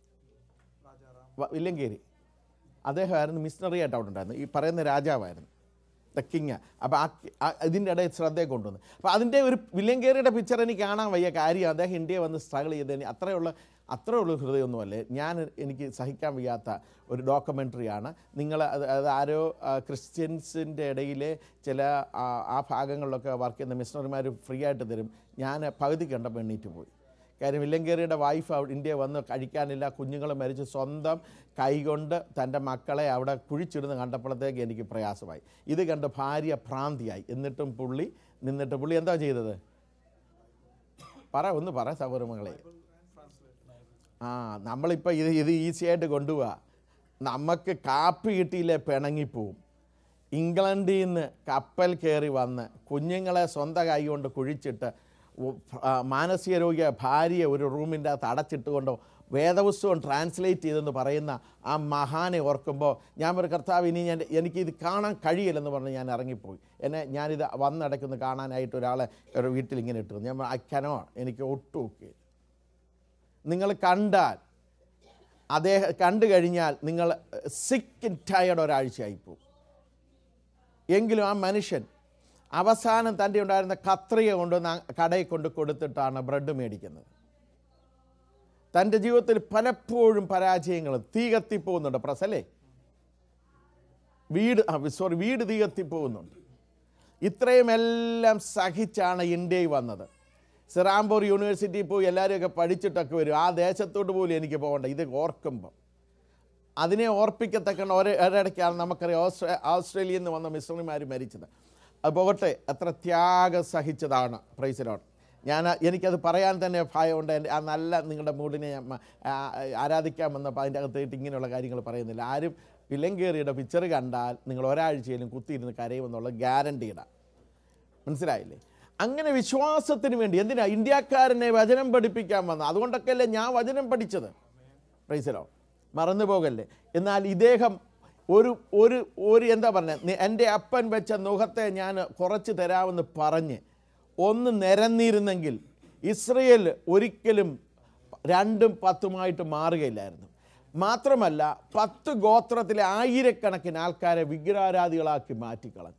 വ- വില്ലങ്കേരി അദ്ദേഹമായിരുന്നു മിഷണറി ആയിട്ട് അവിടെ ഉണ്ടായിരുന്നു ഈ പറയുന്ന രാജാവായിരുന്നു ദ കിങ് അപ്പോൾ ആ ആ- ഇതിൻ്റെ ഇടയിൽ ശ്രദ്ധയെ കൊണ്ടുവന്നു അപ്പോൾ അതിൻ്റെ ഒരു വില്ലങ്കേരിയുടെ പിക്ചർ എനിക്ക് കാണാൻ വയ്യ കാര്യം അദ്ദേഹം ഇന്ത്യയെ വന്ന് സ്ട്രഗിൾ ചെയ്തതിന് അത്രയുള്ള അത്രയുള്ള ഹൃദയമൊന്നുമല്ലേ ഞാൻ എനിക്ക് സഹിക്കാൻ വയ്യാത്ത ഒരു ഡോക്യുമെൻ്ററിയാണ് നിങ്ങൾ അത് അത് ആരോ ആ, ക്രിസ്ത്യൻസിൻ്റെ ഇടയിലെ ചില ആ, ആ ഭാഗങ്ങളിലൊക്കെ വർക്ക് ചെയ്യുന്ന മിഷണറിമാർ ഫ്രീ ആയിട്ട് തരും ഞാൻ പകുതി കണ്ടപ്പോൾ എണ്ണീറ്റ് പോയി കാര്യം വില്ലങ്കേറിയുടെ വൈഫ് അവിടെ ഇന്ത്യ വന്ന് കഴിക്കാനില്ല കുഞ്ഞുങ്ങൾ മരിച്ച് സ്വന്തം കൈകൊണ്ട് തൻ്റെ മക്കളെ അവിടെ കുഴിച്ചിടുന്ന കണ്ടപ്പോഴത്തേക്ക് എനിക്ക് പ്രയാസമായി ഇത് കണ്ട് ഭാര്യ ഭ്രാന്തിയായി എന്നിട്ടും പുള്ളി നിന്നിട്ട് പുള്ളി എന്താ ചെയ്തത് പറ ഒന്ന് പറ സൗകര്യമകളെ ആ നമ്മളിപ്പോൾ ഇത് ഇത് ഈസി ആയിട്ട് കൊണ്ടുപോവാ നമുക്ക് കാപ്പി കിട്ടിയില്ലേ പിണങ്ങിപ്പോവും ഇംഗ്ലണ്ടിൽ നിന്ന് കപ്പൽ കയറി വന്ന് കുഞ്ഞുങ്ങളെ സ്വന്തം കൈ കൊണ്ട് കുഴിച്ചിട്ട് ഉ- ആ, മാനസിക രോഗിയ ഭാര്യയെ ഒരു റൂമിൻ്റെ അകത്ത് അടച്ചിട്ടുകൊണ്ടോ വേദപുസ്തകം ട്രാൻസ്ലേറ്റ് ചെയ്തെന്ന് പറയുന്ന ആ മഹാനെ ഓർക്കുമ്പോൾ ഞാൻ ഒരു കർത്താവ് ഇനി ഞാൻ എനിക്കിത് കാണാൻ കഴിയില്ലെന്ന് പറഞ്ഞ് ഞാൻ ഇറങ്ങിപ്പോയി എന്നെ ഞാനിത് വന്നടയ്ക്കൊന്ന് കാണാനായിട്ട് ഒരാളെ ഒരു വീട്ടിൽ ഇങ്ങനെ ഇട്ടു ഞാൻ ഐ കനോ എനിക്ക് ഒട്ടും ഒക്കെ നിങ്ങൾ കണ്ടാൽ അദ്ദേഹം കണ്ടു കഴിഞ്ഞാൽ നിങ്ങൾ സിക്ക് ടയർഡ് ഒരാഴ്ചയായിപ്പോവും എങ്കിലും ആ മനുഷ്യൻ അവസാനം തൻ്റെ ഉണ്ടായിരുന്ന കത്രിക കൊണ്ടുവന്ന് ആ കടയിൽ കൊണ്ട് കൊടുത്തിട്ടാണ് ബ്രെഡ് മേടിക്കുന്നത് തൻ്റെ ജീവിതത്തിൽ പലപ്പോഴും പരാജയങ്ങൾ തീ കത്തിപ്പോകുന്നുണ്ട് പ്രസലേ വീട് സോറി വീട് തീ കത്തിപ്പോകുന്നുണ്ട് ഇത്രയും എല്ലാം സഹിച്ചാണ് ഇന്ത്യയിൽ വന്നത് സിറാംപൂർ യൂണിവേഴ്സിറ്റിയിൽ പോയി എല്ലാവരെയൊക്കെ പഠിച്ചിട്ടൊക്കെ വരും ആ ദേശത്തോട്ട് പോലും എനിക്ക് പോകണ്ട ഇത് ഓർക്കുമ്പം അതിനെ ഓർപ്പിക്കത്തക്ക ഒരു ഒരിടയ്ക്കാണ് നമുക്കറിയാം ഓസ്ട്രേ ഓസ്ട്രേലിയയിൽ നിന്ന് വന്ന മിശ്രണിമാർ മരിച്ചത് അത് പോകട്ടെ എത്ര ത്യാഗം സഹിച്ചതാണ് പ്രൈസിലോട്ട് ഞാൻ എനിക്കത് പറയാൻ തന്നെ ഭയമുണ്ട് എൻ്റെ ആ നല്ല നിങ്ങളുടെ മൂഡിനെ ഞാൻ മ- ആ- ആരാധിക്കാൻ വന്നപ്പോൾ അതിൻ്റെ അകത്തേട്ട് ഇങ്ങനെയുള്ള കാര്യങ്ങൾ പറയുന്നില്ല ആരും വിലങ്കേറിയുടെ പിക്ചർ കണ്ടാൽ നിങ്ങൾ ഒരാഴ്ചയിലും കുത്തിയിരുന്ന് കരയുമെന്നുള്ള ഗ്യാരണ്ടീഡാണ് മനസ്സിലായില്ലേ അങ്ങനെ വിശ്വാസത്തിന് വേണ്ടി എന്തിനാ ഇന്ത്യക്കാരനെ വചനം പഠിപ്പിക്കാൻ വന്ന അതുകൊണ്ടൊക്കെയല്ലേ ഞാൻ വചനം പഠിച്ചത് പ്രൈസലോ മറന്നു പോകല്ലേ എന്നാൽ ഇദ്ദേഹം ഒരു ഒരു ഒരു എന്താ പറഞ്ഞത് എൻ്റെ അപ്പൻ വെച്ച മുഖത്തെ ഞാൻ കുറച്ച് തരാമെന്ന് പറഞ്ഞ് ഒന്ന് നിരന്നിരുന്നെങ്കിൽ ഇസ്രയേൽ ഒരിക്കലും രണ്ടും പത്തുമായിട്ട് മാറുകയില്ലായിരുന്നു മാത്രമല്ല പത്ത് ഗോത്രത്തിലെ ആയിരക്കണക്കിന് ആൾക്കാരെ വിഗ്രഹാരാധികളാക്കി മാറ്റിക്കളഞ്ഞു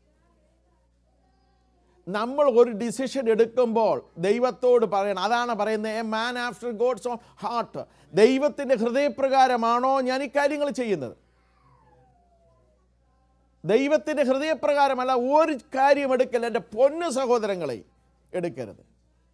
നമ്മൾ ഒരു ഡിസിഷൻ എടുക്കുമ്പോൾ ദൈവത്തോട് പറയണം അതാണ് പറയുന്നത് a man after God's own heart ദൈവത്തിൻ്റെ ഹൃദയപ്രകാരമാണോ ഞാൻ ഈ കാര്യങ്ങൾ ചെയ്യുന്നത് ദൈവത്തിൻ്റെ ഹൃദയപ്രകാരമല്ല ഒരു കാര്യം എടുക്കല്ല എൻ്റെ പൊന്നു സഹോദരങ്ങളെ എടുക്കരുത്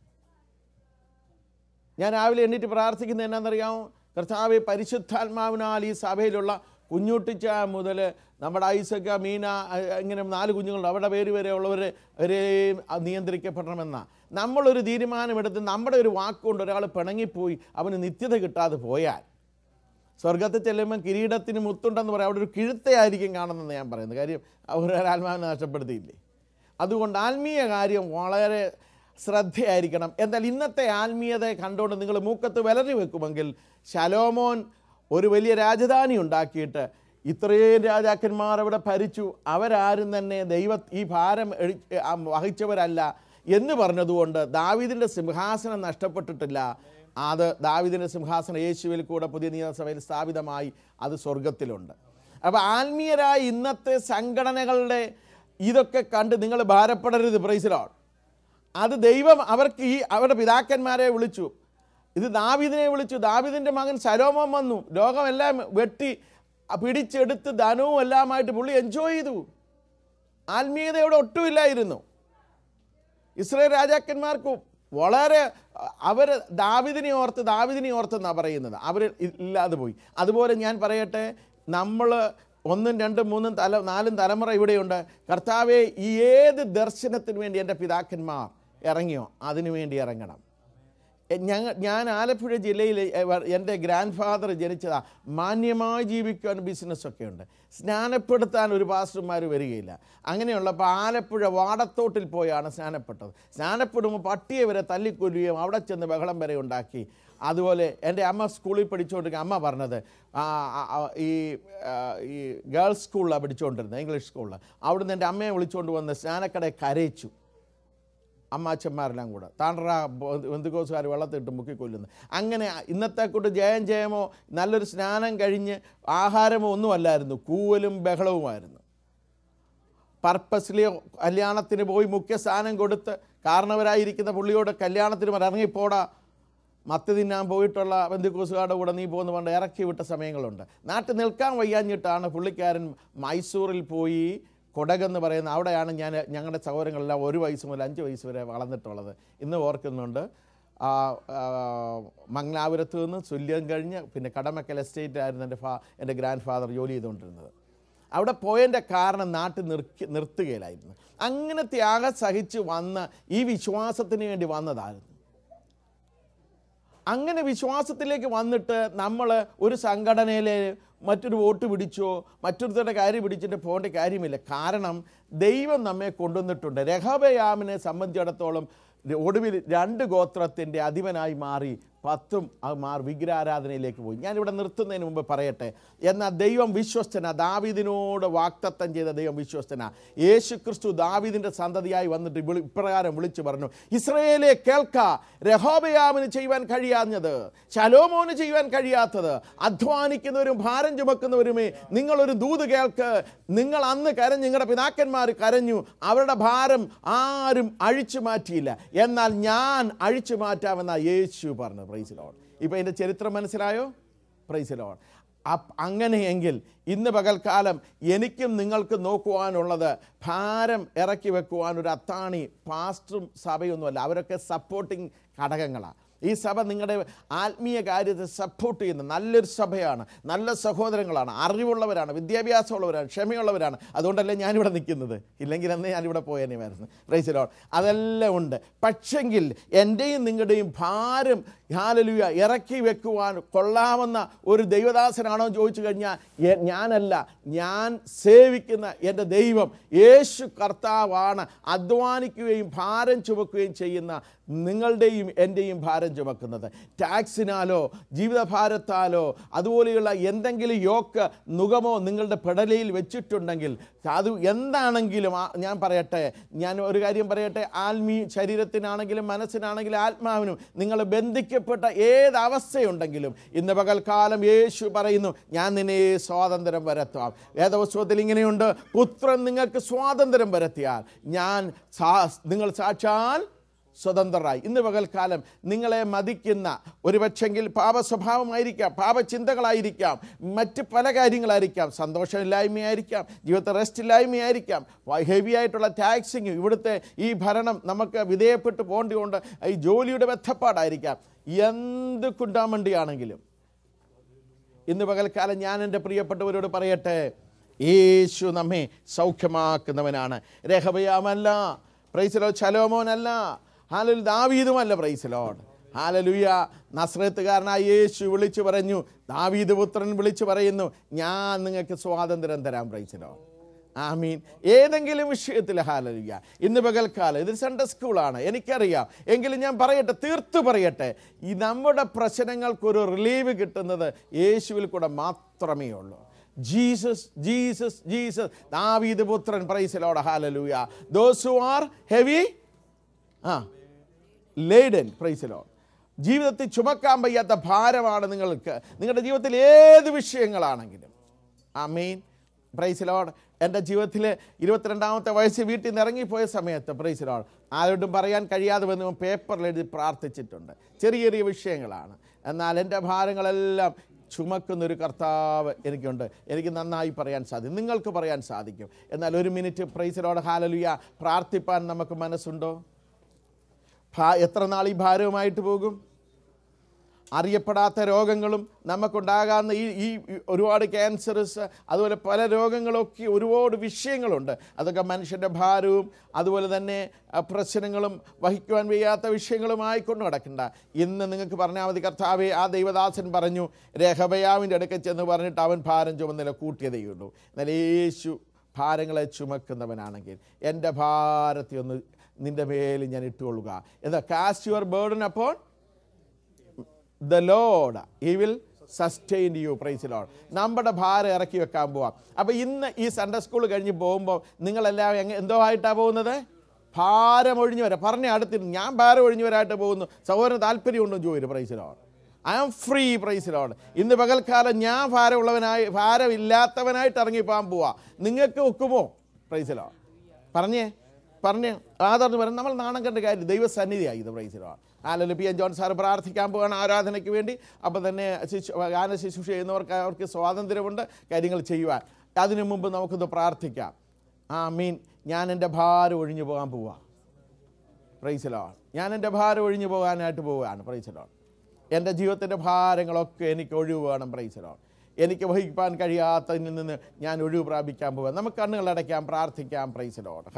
ഞാൻ രാവിലെ എണ്ണീറ്റ് പ്രാർത്ഥിക്കുന്നത് എന്നാണെന്നറിയാമോ കർത്താവെ പരിശുദ്ധാത്മാവിനാൽ ഈ സഭയിലുള്ള കുഞ്ഞുട്ടിച്ച മുതൽ നമ്മുടെ ഐസക്ക മീന അഹ് ഇങ്ങനെ നാല് കുഞ്ഞുങ്ങളുണ്ട് അവരുടെ പേര് വരെ ഉള്ളവരെ വരെയും നിയന്ത്രിക്കപ്പെടണമെന്ന നമ്മളൊരു തീരുമാനമെടുത്ത് നമ്മുടെ ഒരു വാക്കുകൊണ്ട് ഒരാൾ പിണങ്ങിപ്പോയി അവന് നിത്യത കിട്ടാതെ പോയാൽ സ്വർഗത്തിൽ ചെല്ലുമ്പോൾ കിരീടത്തിന് മുത്തുണ്ടെന്ന് പറയാം അവിടെ ഒരു കിഴുത്തയായിരിക്കും കാണുന്നതെന്ന് ഞാൻ പറയുന്നത് കാര്യം അവർ ആത്മാവിനെ നഷ്ടപ്പെടുത്തിയില്ലേ അതുകൊണ്ട് ആത്മീയ കാര്യം വളരെ ശ്രദ്ധയായിരിക്കണം എന്നാൽ ഇന്നത്തെ ആത്മീയതയെ കണ്ടുകൊണ്ട് നിങ്ങൾ മൂക്കത്ത് വിലറി വെക്കുമെങ്കിൽ ശലോമോൻ ഒരു വലിയ രാജധാനി ഉണ്ടാക്കിയിട്ട് ഇത്രയും രാജാക്കന്മാർ അവിടെ ഭരിച്ചു അവരാരും തന്നെ ദൈവ ഈ ഭാരം എഴി- ആ, വഹിച്ചവരല്ല എന്ന് പറഞ്ഞതുകൊണ്ട് ദാവീദിൻ്റെ സിംഹാസനം നഷ്ടപ്പെട്ടിട്ടില്ല അത് ദാവീദിൻ്റെ സിംഹാസനം യേശുവിൽ കൂടെ പുതിയ നിയമസഭയിൽ സ്ഥാപിതമായി അത് സ്വർഗത്തിലുണ്ട് അപ്പോൾ ആത്മീയരായ ഇന്നത്തെ സംഘടനകളുടെ ഇതൊക്കെ കണ്ട് നിങ്ങൾ ഭാരപ്പെടരുത് പ്രൈസിലോൺ അത് ദൈവം അവർക്ക് ഈ അവരുടെ പിതാക്കന്മാരെ വിളിച്ചു ഇത് ദാവിദിനെ വിളിച്ചു ദാവിദിൻ്റെ മകൻ ശലോമം വന്നു ലോകമെല്ലാം വെട്ടി പിടിച്ചെടുത്ത് ധനവും എല്ലാമായിട്ട് പുള്ളി എൻജോയ് ചെയ്തു ആത്മീയതയോടെ ഒട്ടുമില്ലായിരുന്നു ഇസ്രായേൽ രാജാക്കന്മാർക്ക് വളരെ അവർ ദാവിദിനെ ഓർത്ത് ദാവിദിനെ ഓർത്തെന്നാണ് പറയുന്നത് അവർ ഇല്ലാതെ പോയി അതുപോലെ ഞാൻ പറയട്ടെ നമ്മൾ ഒന്നും രണ്ടും മൂന്നും തല നാലും തലമുറ ഇവിടെയുണ്ട് കർത്താവെ ഈ ഏത് ദർശനത്തിന് വേണ്ടി എൻ്റെ പിതാക്കന്മാർ ഇറങ്ങിയോ അതിനു വേണ്ടി ഇറങ്ങണം ഞങ്ങൾ ഞാൻ ആലപ്പുഴ ജില്ലയിൽ എൻ്റെ ഗ്രാൻഡ് ഫാദർ ജനിച്ചതാ മാന്യമായി ജീവിക്കാൻ ബിസിനസ്സൊക്കെ ഉണ്ട് സ്നാനപ്പെടുത്താൻ ഒരു പാസ്റ്റർമാർ വരികയില്ല അങ്ങനെയുള്ളപ്പോൾ ആലപ്പുഴ വാടത്തോട്ടിൽ പോയാണ് സ്നാനപ്പെട്ടത് സ്നാനപ്പെടുമ്പോൾ പട്ടിയെ വരെ തല്ലിക്കൊല്ലുകയും അവിടെ ചെന്ന് ബഹളം വരെ ഉണ്ടാക്കി അതുപോലെ എൻ്റെ അമ്മ സ്കൂളിൽ പഠിച്ചുകൊണ്ടിരിക്കുക അമ്മ പറഞ്ഞത് ആ, ആ, ആ, ഈ ആ, ഈ ഗേൾസ് സ്കൂളിലാണ് പഠിച്ചുകൊണ്ടിരുന്നത് ഇംഗ്ലീഷ് സ്കൂളിൽ അവിടുന്ന് എൻ്റെ അമ്മയെ വിളിച്ചുകൊണ്ട് വന്ന് സ്നാനക്കടയെ കരയിച്ചു അമ്മാച്ചന്മാരെല്ലാം കൂടെ താണ്ടറ ബന്ധുക്കോസുകാർ വെള്ളത്തിട്ട് മുക്കിക്കൊല്ലുന്നു അങ്ങനെ ഇന്നത്തെ കൂട്ട് ജയം ജയമോ നല്ലൊരു സ്നാനം കഴിഞ്ഞ് ആഹാരമോ ഒന്നുമല്ലായിരുന്നു കൂവലും ബഹളവുമായിരുന്നു പർപ്പസ്ലി കല്യാണത്തിന് പോയി മുഖ്യ സ്ഥാനം കൊടുത്ത് കാരണവരായിരിക്കുന്ന പുള്ളിയോട് കല്യാണത്തിന് വരെ ഇറങ്ങിപ്പോടാ മത്ത് തിന്നാൻ പോയിട്ടുള്ള ബന്ധുക്കൂസുകാരുടെ കൂടെ നീ പോകുന്ന പണ്ട് ഇറക്കി വിട്ട സമയങ്ങളുണ്ട് നാട്ടിൽ നിൽക്കാൻ വയ്യാഞ്ഞിട്ടാണ് പുള്ളിക്കാരൻ മൈസൂറിൽ പോയി കൊടകെന്ന് പറയുന്ന അവിടെയാണ് ഞാൻ ഞങ്ങളുടെ സഹോദരങ്ങളെല്ലാം ഒരു വയസ്സ് മുതൽ അഞ്ച് വയസ്സ് വരെ വളർന്നിട്ടുള്ളത് ഇന്ന് ഓർക്കുന്നുണ്ട് ആ, ആ, മംഗലാപുരത്ത് നിന്ന് തുല്യം കഴിഞ്ഞ് പിന്നെ കടമക്കൽ എസ്റ്റേറ്റ് ആയിരുന്നു എൻ്റെ ഫാ എൻ്റെ ഗ്രാൻഡ് ഫാദർ ജോലി ചെയ്തുകൊണ്ടിരുന്നത് അവിടെ പോയതിൻ്റെ കാരണം നാട്ടിൽ നിർക്കി നിർത്തുകയിലായിരുന്നു അങ്ങനെ ത്യാഗം സഹിച്ച് വന്ന് ഈ വിശ്വാസത്തിന് വേണ്ടി വന്നതായിരുന്നു അങ്ങനെ വിശ്വാസത്തിലേക്ക് വന്നിട്ട് നമ്മൾ ഒരു സംഘടനയിൽ മറ്റൊരു വോട്ട് പിടിച്ചോ മറ്റൊരുത്തരുടെ കാര്യം പിടിച്ചിട്ട് പോകേണ്ട കാര്യമില്ല കാരണം ദൈവം നമ്മെ കൊണ്ടുവന്നിട്ടുണ്ട് രഹബയാമിനെ സംബന്ധിച്ചിടത്തോളം ഒടുവിൽ രണ്ട് ഗോത്രത്തിൻ്റെ അധിപനായി മാറി പത്തും അത് മാർ വിഗ്രഹാരാധനയിലേക്ക് പോയി ഞാനിവിടെ നിർത്തുന്നതിന് മുമ്പ് പറയട്ടെ എന്നാൽ ദൈവം വിശ്വസ്തന ദാവീദിനോട് വാക്തത്വം ചെയ്ത ദൈവം വിശ്വസ്തന യേശു ക്രിസ്തു ദാവീദിൻ്റെ സന്തതിയായി വന്നിട്ട് വിളി ഇപ്രകാരം വിളിച്ചു പറഞ്ഞു ഇസ്രയേലെ കേൾക്ക രഹോബയാമിന് ചെയ്യുവാൻ കഴിയാഞ്ഞത് ശലോമോന് ചെയ്യുവാൻ കഴിയാത്തത് അധ്വാനിക്കുന്നവരും ഭാരം ചുമക്കുന്നവരുമേ നിങ്ങളൊരു ദൂത് കേൾക്ക് നിങ്ങൾ അന്ന് കരഞ്ഞ് നിങ്ങളുടെ പിതാക്കന്മാർ കരഞ്ഞു അവരുടെ ഭാരം ആരും അഴിച്ചു മാറ്റിയില്ല എന്നാൽ ഞാൻ അഴിച്ചു മാറ്റാമെന്ന യേശു പറഞ്ഞു പ്രൈസ് ലോൺ ഇപ്പം ഇതിൻ്റെ ചരിത്രം മനസ്സിലായോ പ്രൈസ് ലോൺ അപ്പ് അങ്ങനെയെങ്കിൽ ഇന്ന് പകൽക്കാലം എനിക്കും നിങ്ങൾക്ക് നോക്കുവാനുള്ളത് ഭാരം ഇറക്കി വെക്കുവാൻ ഒരു അത്താണി പാസ്റ്ററും സഭയൊന്നുമല്ല അവരൊക്കെ സപ്പോർട്ടിങ് ഘടകങ്ങളാണ് ഈ സഭ നിങ്ങളുടെ ആത്മീയ കാര്യത്തെ സപ്പോർട്ട് ചെയ്യുന്ന നല്ലൊരു സഭയാണ് നല്ല സഹോദരങ്ങളാണ് അറിവുള്ളവരാണ് വിദ്യാഭ്യാസമുള്ളവരാണ് ക്ഷമയുള്ളവരാണ് അതുകൊണ്ടല്ലേ ഞാനിവിടെ നിൽക്കുന്നത് ഇല്ലെങ്കിൽ അന്ന് ഞാനിവിടെ പോയേനെയായിരുന്നു പ്രൈസിലോ അതെല്ലാം ഉണ്ട് പക്ഷെങ്കിൽ എൻ്റെയും നിങ്ങളുടെയും ഭാരം ഹാലലുയ ഇറക്കി വെക്കുവാൻ കൊള്ളാവുന്ന ഒരു ദൈവദാസനാണോ എന്ന് ചോദിച്ചു കഴിഞ്ഞാൽ എ- ഞാനല്ല ഞാൻ സേവിക്കുന്ന എൻ്റെ ദൈവം യേശു കർത്താവാണ് അധ്വാനിക്കുകയും ഭാരം ചുമക്കുകയും ചെയ്യുന്ന നിങ്ങളുടെയും എൻ്റെയും ഭാരം ചുമക്കുന്നത് ടാക്സിനാലോ ജീവിതഭാരത്താലോ അതുപോലെയുള്ള എന്തെങ്കിലും യോക്ക് നുഖമോ നിങ്ങളുടെ പെടലയിൽ വെച്ചിട്ടുണ്ടെങ്കിൽ അത് എന്താണെങ്കിലും ആ- ഞാൻ പറയട്ടെ ഞാൻ ഒരു കാര്യം പറയട്ടെ ആത്മീ ശരീരത്തിനാണെങ്കിലും മനസ്സിനാണെങ്കിലും ആത്മാവിനും നിങ്ങൾ ബന്ധിക്കപ്പെട്ട ഏത് അവസ്ഥയുണ്ടെങ്കിലും ഇന്ന് പകൽക്കാലം യേശു പറയുന്നു ഞാൻ നിന്നെ സ്വാതന്ത്ര്യം വരുത്താം വേദപുസ്തകത്തിൽ ഇങ്ങനെയുണ്ട് പുത്രൻ നിങ്ങൾക്ക് സ്വാതന്ത്ര്യം വരുത്തിയാൽ ഞാൻ സാ- നിങ്ങൾ സാക്ഷാൽ സ്വതന്ത്രരായി ഇന്ന് പകൽക്കാലം നിങ്ങളെ മതിക്കുന്ന ഒരുപക്ഷെങ്കിൽ പാപ സ്വഭാവമായിരിക്കാം പാപചിന്തകളായിരിക്കാം മറ്റ് പല കാര്യങ്ങളായിരിക്കാം സന്തോഷമില്ലായ്മയായിരിക്കാം ജീവിതത്തെ റെസ്റ്റ് ഇല്ലായ്മയായിരിക്കാം ഹെവി ആയിട്ടുള്ള ടാക്സിങ് ഇവിടുത്തെ ഈ ഭരണം നമുക്ക് വിധേയപ്പെട്ട് പോകേണ്ടതുകൊണ്ട് ഈ ജോലിയുടെ ബന്ധപ്പാടായിരിക്കാം എന്ത് കുണ്ടാമണ്ടിയാണെങ്കിലും ഇന്ന് പകൽക്കാലം ഞാൻ എൻ്റെ പ്രിയപ്പെട്ടവരോട് പറയട്ടെ യേശു നമ്മെ സൗഖ്യമാക്കുന്നവനാണ് രഹബയാമല്ല പ്രൈസലോ ചലോമോനല്ല ഹാലൽ ദാവീദുമല്ല പ്രൈസലോൺ ഹാലലുയ നസ്രത്തുകാരനായ യേശു വിളിച്ചു പറഞ്ഞു ദാവീദ് പുത്രൻ വിളിച്ചു പറയുന്നു ഞാൻ നിങ്ങൾക്ക് സ്വാതന്ത്ര്യം തരാം പ്രൈസലോ ആമീൻ ഏതെങ്കിലും വിഷയത്തിൽ ഹാലലുയ ഇന്ന് പകൽക്കാലം ഇത് സൺഡേ സ്കൂളാണ് എനിക്കറിയാം എങ്കിലും ഞാൻ പറയട്ടെ തീർത്തു പറയട്ടെ ഈ നമ്മുടെ പ്രശ്നങ്ങൾക്കൊരു റിലീവ് കിട്ടുന്നത് യേശുവിൽ കൂടെ മാത്രമേ ഉള്ളൂ ജീസസ് ജീസസ് ജീസസ് ദാവീദ് പുത്രൻ praise the Lord hallelujah those who are heavy ആ ലേഡൻ പ്രൈസലോ ജീവിതത്തിൽ ചുമക്കാൻ വയ്യാത്ത ഭാരമാണ് നിങ്ങൾക്ക് നിങ്ങളുടെ ജീവിതത്തിൽ ഏത് വിഷയങ്ങളാണെങ്കിലും ആ മെയിൻ പ്രൈസിലോട് എൻ്റെ ജീവിതത്തിൽ ഇരുപത്തിരണ്ടാമത്തെ വയസ്സിൽ വീട്ടിൽ നിന്ന് ഇറങ്ങിപ്പോയ സമയത്ത് പ്രൈസിലോട് ആരോടും പറയാൻ കഴിയാതെ വന്ന് പേപ്പറിൽ എഴുതി പ്രാർത്ഥിച്ചിട്ടുണ്ട് ചെറിയ ചെറിയ വിഷയങ്ങളാണ് എന്നാൽ എൻ്റെ ഭാരങ്ങളെല്ലാം ചുമക്കുന്നൊരു കർത്താവ് എനിക്കുണ്ട് എനിക്ക് നന്നായി പറയാൻ സാധിക്കും നിങ്ങൾക്ക് പറയാൻ സാധിക്കും എന്നാൽ ഒരു മിനിറ്റ് പ്രൈസിലോട് ഹാലലുയ പ്രാർത്ഥിപ്പാൻ നമുക്ക് മനസ്സുണ്ടോ ഭാ എത്ര നാൾ ഈ ഭാരവുമായിട്ട് പോകും അറിയപ്പെടാത്ത രോഗങ്ങളും നമുക്കുണ്ടാകാവുന്ന ഈ ഈ ഒരുപാട് ക്യാൻസറസ് അതുപോലെ പല രോഗങ്ങളൊക്കെ ഒരുപാട് വിഷയങ്ങളുണ്ട് അതൊക്കെ മനുഷ്യൻ്റെ ഭാരവും അതുപോലെ തന്നെ ആ, പ്രശ്നങ്ങളും വഹിക്കുവാൻ വയ്യാത്ത വിഷയങ്ങളുമായി കൊണ്ട് നടക്കണ്ട ഇന്ന് നിങ്ങൾക്ക് പറഞ്ഞാൽ മതി കർത്താവെ ആ ദൈവദാസൻ പറഞ്ഞു രഹബയാവിൻ്റെ അടുക്കൽ ചെന്ന് പറഞ്ഞിട്ട് അവൻ ഭാരം ചുമന്നില്ല കൂട്ടിയതേ ഉള്ളൂ എന്നാൽ യേശു ഭാരങ്ങളെ ചുമക്കുന്നവനാണെങ്കിൽ എൻ്റെ ഭാരത്തെ ഒന്ന് നിൻ്റെ മേലിൽ ഞാൻ ഇട്ടുകൊള്ളുക എന്താ കാസ്റ്റ് യുവർ ബേർഡൻ അപ്പോൾ the Lord he will sustain you praise Lord നമ്മുടെ ഭാരം ഇറക്കി വെക്കാൻ പോവാം അപ്പോൾ ഇന്ന് ഈ സൺഡേ സ്കൂൾ കഴിഞ്ഞ് പോകുമ്പോൾ നിങ്ങളെല്ലാം എങ്ങ എന്തോ ആയിട്ടാണ് പോകുന്നത് ഭാരം ഒഴിഞ്ഞു വരാം പറഞ്ഞ അടുത്തിരുന്നു ഞാൻ ഭാരം ഒഴിഞ്ഞു വരായിട്ട് പോകുന്നു സഹോദരന് താല്പര്യമുണ്ടോ ചോദിച്ചു praise Lord I am free praise Lord ഇന്ന് പകൽക്കാലം ഞാൻ ഭാരമുള്ളവനായി ഭാരമില്ലാത്തവനായിട്ട് ഇറങ്ങിപ്പോകാൻ പോവാ നിങ്ങൾക്ക് ഒക്കുമോ പ്രൈസ് ലോഡ് പറഞ്ഞേ പറഞ്ഞേ ആദർന്ന് പറഞ്ഞു നമ്മൾ നാണം കണ്ട കാര്യം ദൈവസന്നിധിയായി ഇത് പ്രൈസിലോ ആലല് പി എൻ ജോൺ സാർ പ്രാർത്ഥിക്കാൻ പോവാണ് ആരാധനയ്ക്ക് വേണ്ടി അപ്പോൾ തന്നെ ശിശു ഗാന ശുശ്രൂഷ ചെയ്യുന്നവർക്ക് അവർക്ക് സ്വാതന്ത്ര്യമുണ്ട് കാര്യങ്ങൾ ചെയ്യുവാൻ അതിനു മുമ്പ് നമുക്കിത് പ്രാർത്ഥിക്കാം ആ മീൻ ഞാൻ എൻ്റെ ഭാരം ഒഴിഞ്ഞു പോകാൻ പോവാ പ്രൈസിലോ ഞാൻ എൻ്റെ ഭാരം ഒഴിഞ്ഞു പോകാനായിട്ട് പോവുകയാണ് പ്രൈസിലോ എൻ്റെ ജീവിതത്തിൻ്റെ ഭാരങ്ങളൊക്കെ എനിക്ക് ഒഴിവ് വേണം പ്രൈസിലോ എനിക്ക് വഹിക്കാൻ കഴിയാത്തതിൽ നിന്ന് ഞാൻ ഒഴിവ് പ്രാപിക്കാൻ പോവാം നമുക്ക് കണ്ണുകൾ അടയ്ക്കാം പ്രാർത്ഥിക്കാം പ്രൈസിലോട്ട്